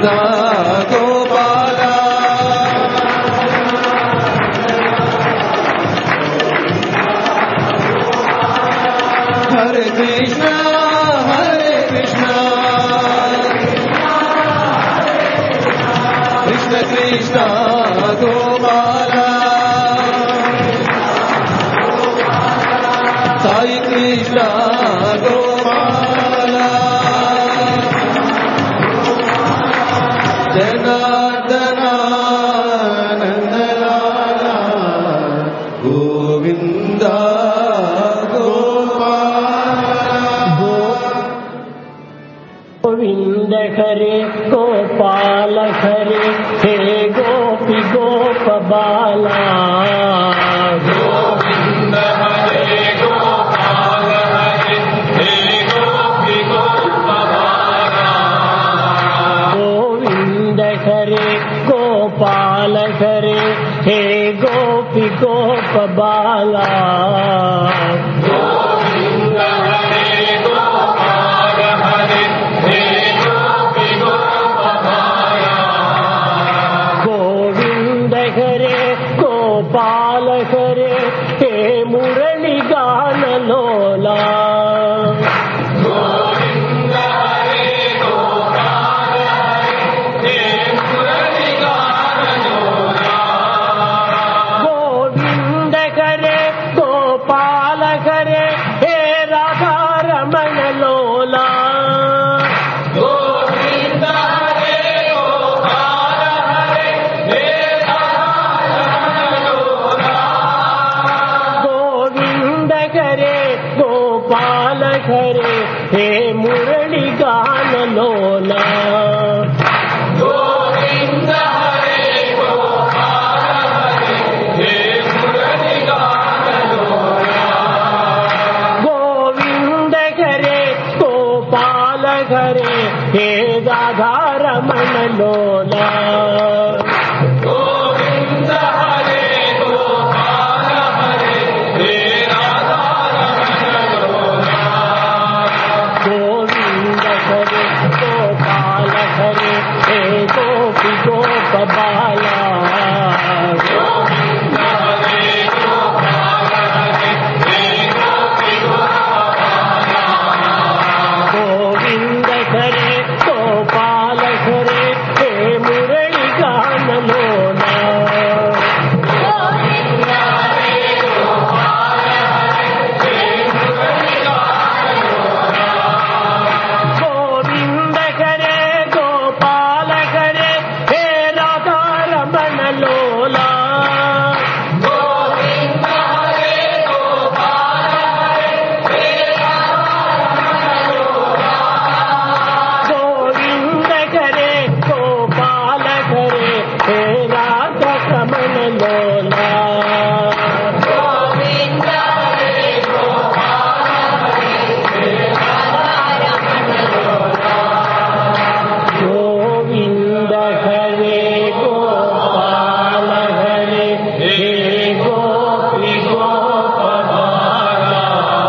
గోపాల హరే కృష్ణ హరే కృష్ణ కృష్ణ కృష్ణ గోపాల సాయి కృష్ణ గోపాల జనార్దన నందలాల గోవింద गोविन्द हरे गोपाल हरे हे गोपि गोप बाला गोविन्द हरे गोपाल हरे हे गोपि गोप बाला गोविन्द हरे गोपाल हरे हे गोपि गोप बाला गोविन्द हरे गोपाल हरे गोविन्द हरे गोपाल हरे हे मुरली गान लोला गोविन्द हरे गोपाल हरे हे मुरली गान लोला गोविन्द हरे गोपाल हरे हे राधा रमण लोला गोविन्द हरे गोपाल हरे हे गोविन्द हरे गोपाल हरे हे मुरली गान लोला गोविन्द हरे गोपाल हरे हे मुरली गान लोला गोविन्द हरे गोपाल हरे हे राधा रमण लोला गोविन्द हरे गोपाल हरे हे राधा रमण लोला गोविन्द हरे गोपाल हरे हे गोपि गोप बाला गोविन्द हरे गोपाल हरे हे गोपि गोप गोविन्द हरे गोपाल हरे हे मुरली गान लोला गोविन्द हरे गोपाल हरे हे मुरली गान लोला गोविन्द हरे गोपाल हरे हे राधा रमण लोला गोविन्द हरे गोपाल हरे हे गोविन्द हरे गोपाल हरे हे राधा रमण लोला गोविन्द हरे गोपाल हरे हे राधा रमण लोला गोविन्द हरे गोपाल हरे हे गोपि गोप बाला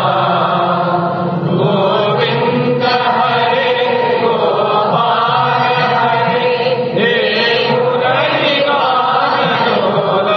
गोविन्द हरे गोपाल हरे हे मुरली गान लोला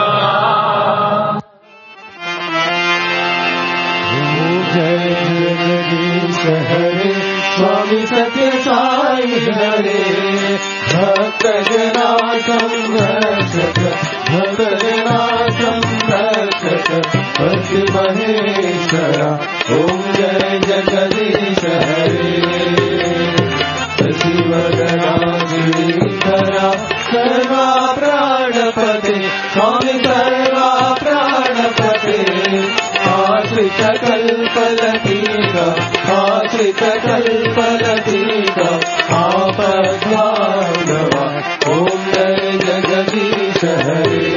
जय जगदीश हरे स्वामी सत्य साई हरे भक्त जना संरक्षक भक्त जना संरक्षक भक्ति महेश्वरा ओम जय जगदीश हरे शिव गणाधीधरा सर्वा प्राणपते स्वामी सर्वा प्राणपते आश्रित कल्पलतीका आश्रित कल्पलतीका आपद्भागवा ॐ जय जगदीश हरे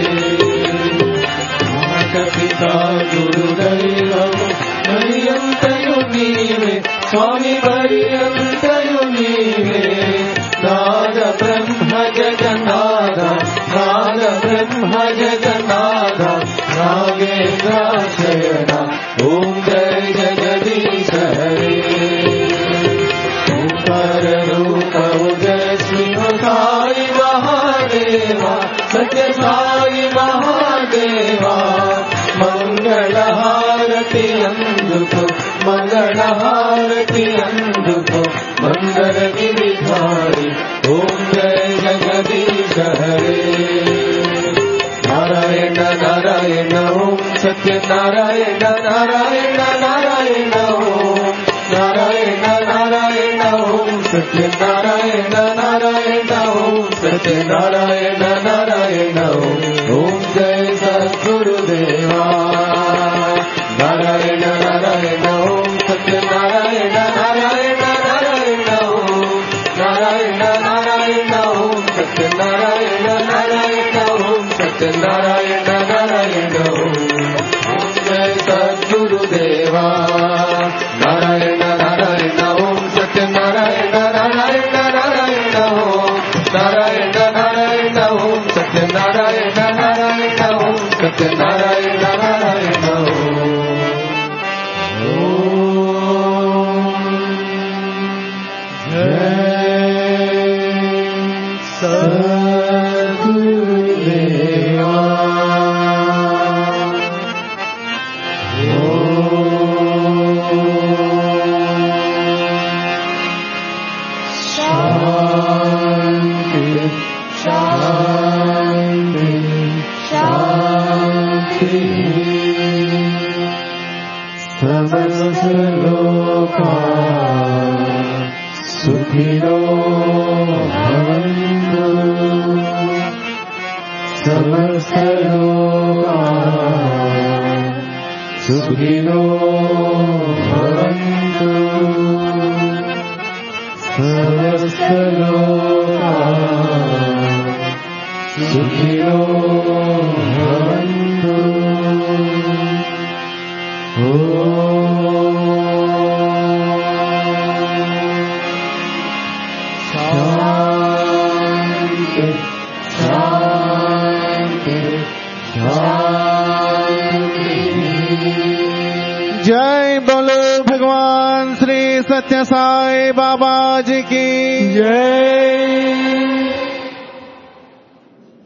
मातपिता गुरुदैवम् पर्यन्तयु नीवे स्वामी पर्यन्तयु नीवे नाद ब्रह्म जगन्नाथ नाद ब्रह्म जगन्नाथ नागेन्द्राशयना ॐ जय जगदीश हरे ओङ्कार रूप उदय श्रीमता मंगल गिरिधारी ओम जय जगदीश हरे नारायण नारायण ओम सत्य नारायण नारायण नारायण ओम नारायण नारायण ओम सत्य नारायण नारायण ओम सत्य नारायण नारायण ओम ओम जय सद्गुरुदेवा नारायण नारायण ओम सत्य नारायण नारायण नारायण ओम नारायण नारायण ओम सत्य नारायण नारायण ओम सत्य नारायण नारायण ओम जय सद्गुरुदेवा नारायण नारायण ओम सत्य नारायण नारायण नारायण ओम नारायण नारायण ओम सत्य नारायण नारायण ओम सत्य नारायण नारायण समस्तलोका सुखिनो भवन्तु समस्तलोका सुखिनो भवन्तु समस्तलोका सुखिनो भवन्तु शांति शांति जय बोलो भगवान श्री सत्य साई बाबा जी की जय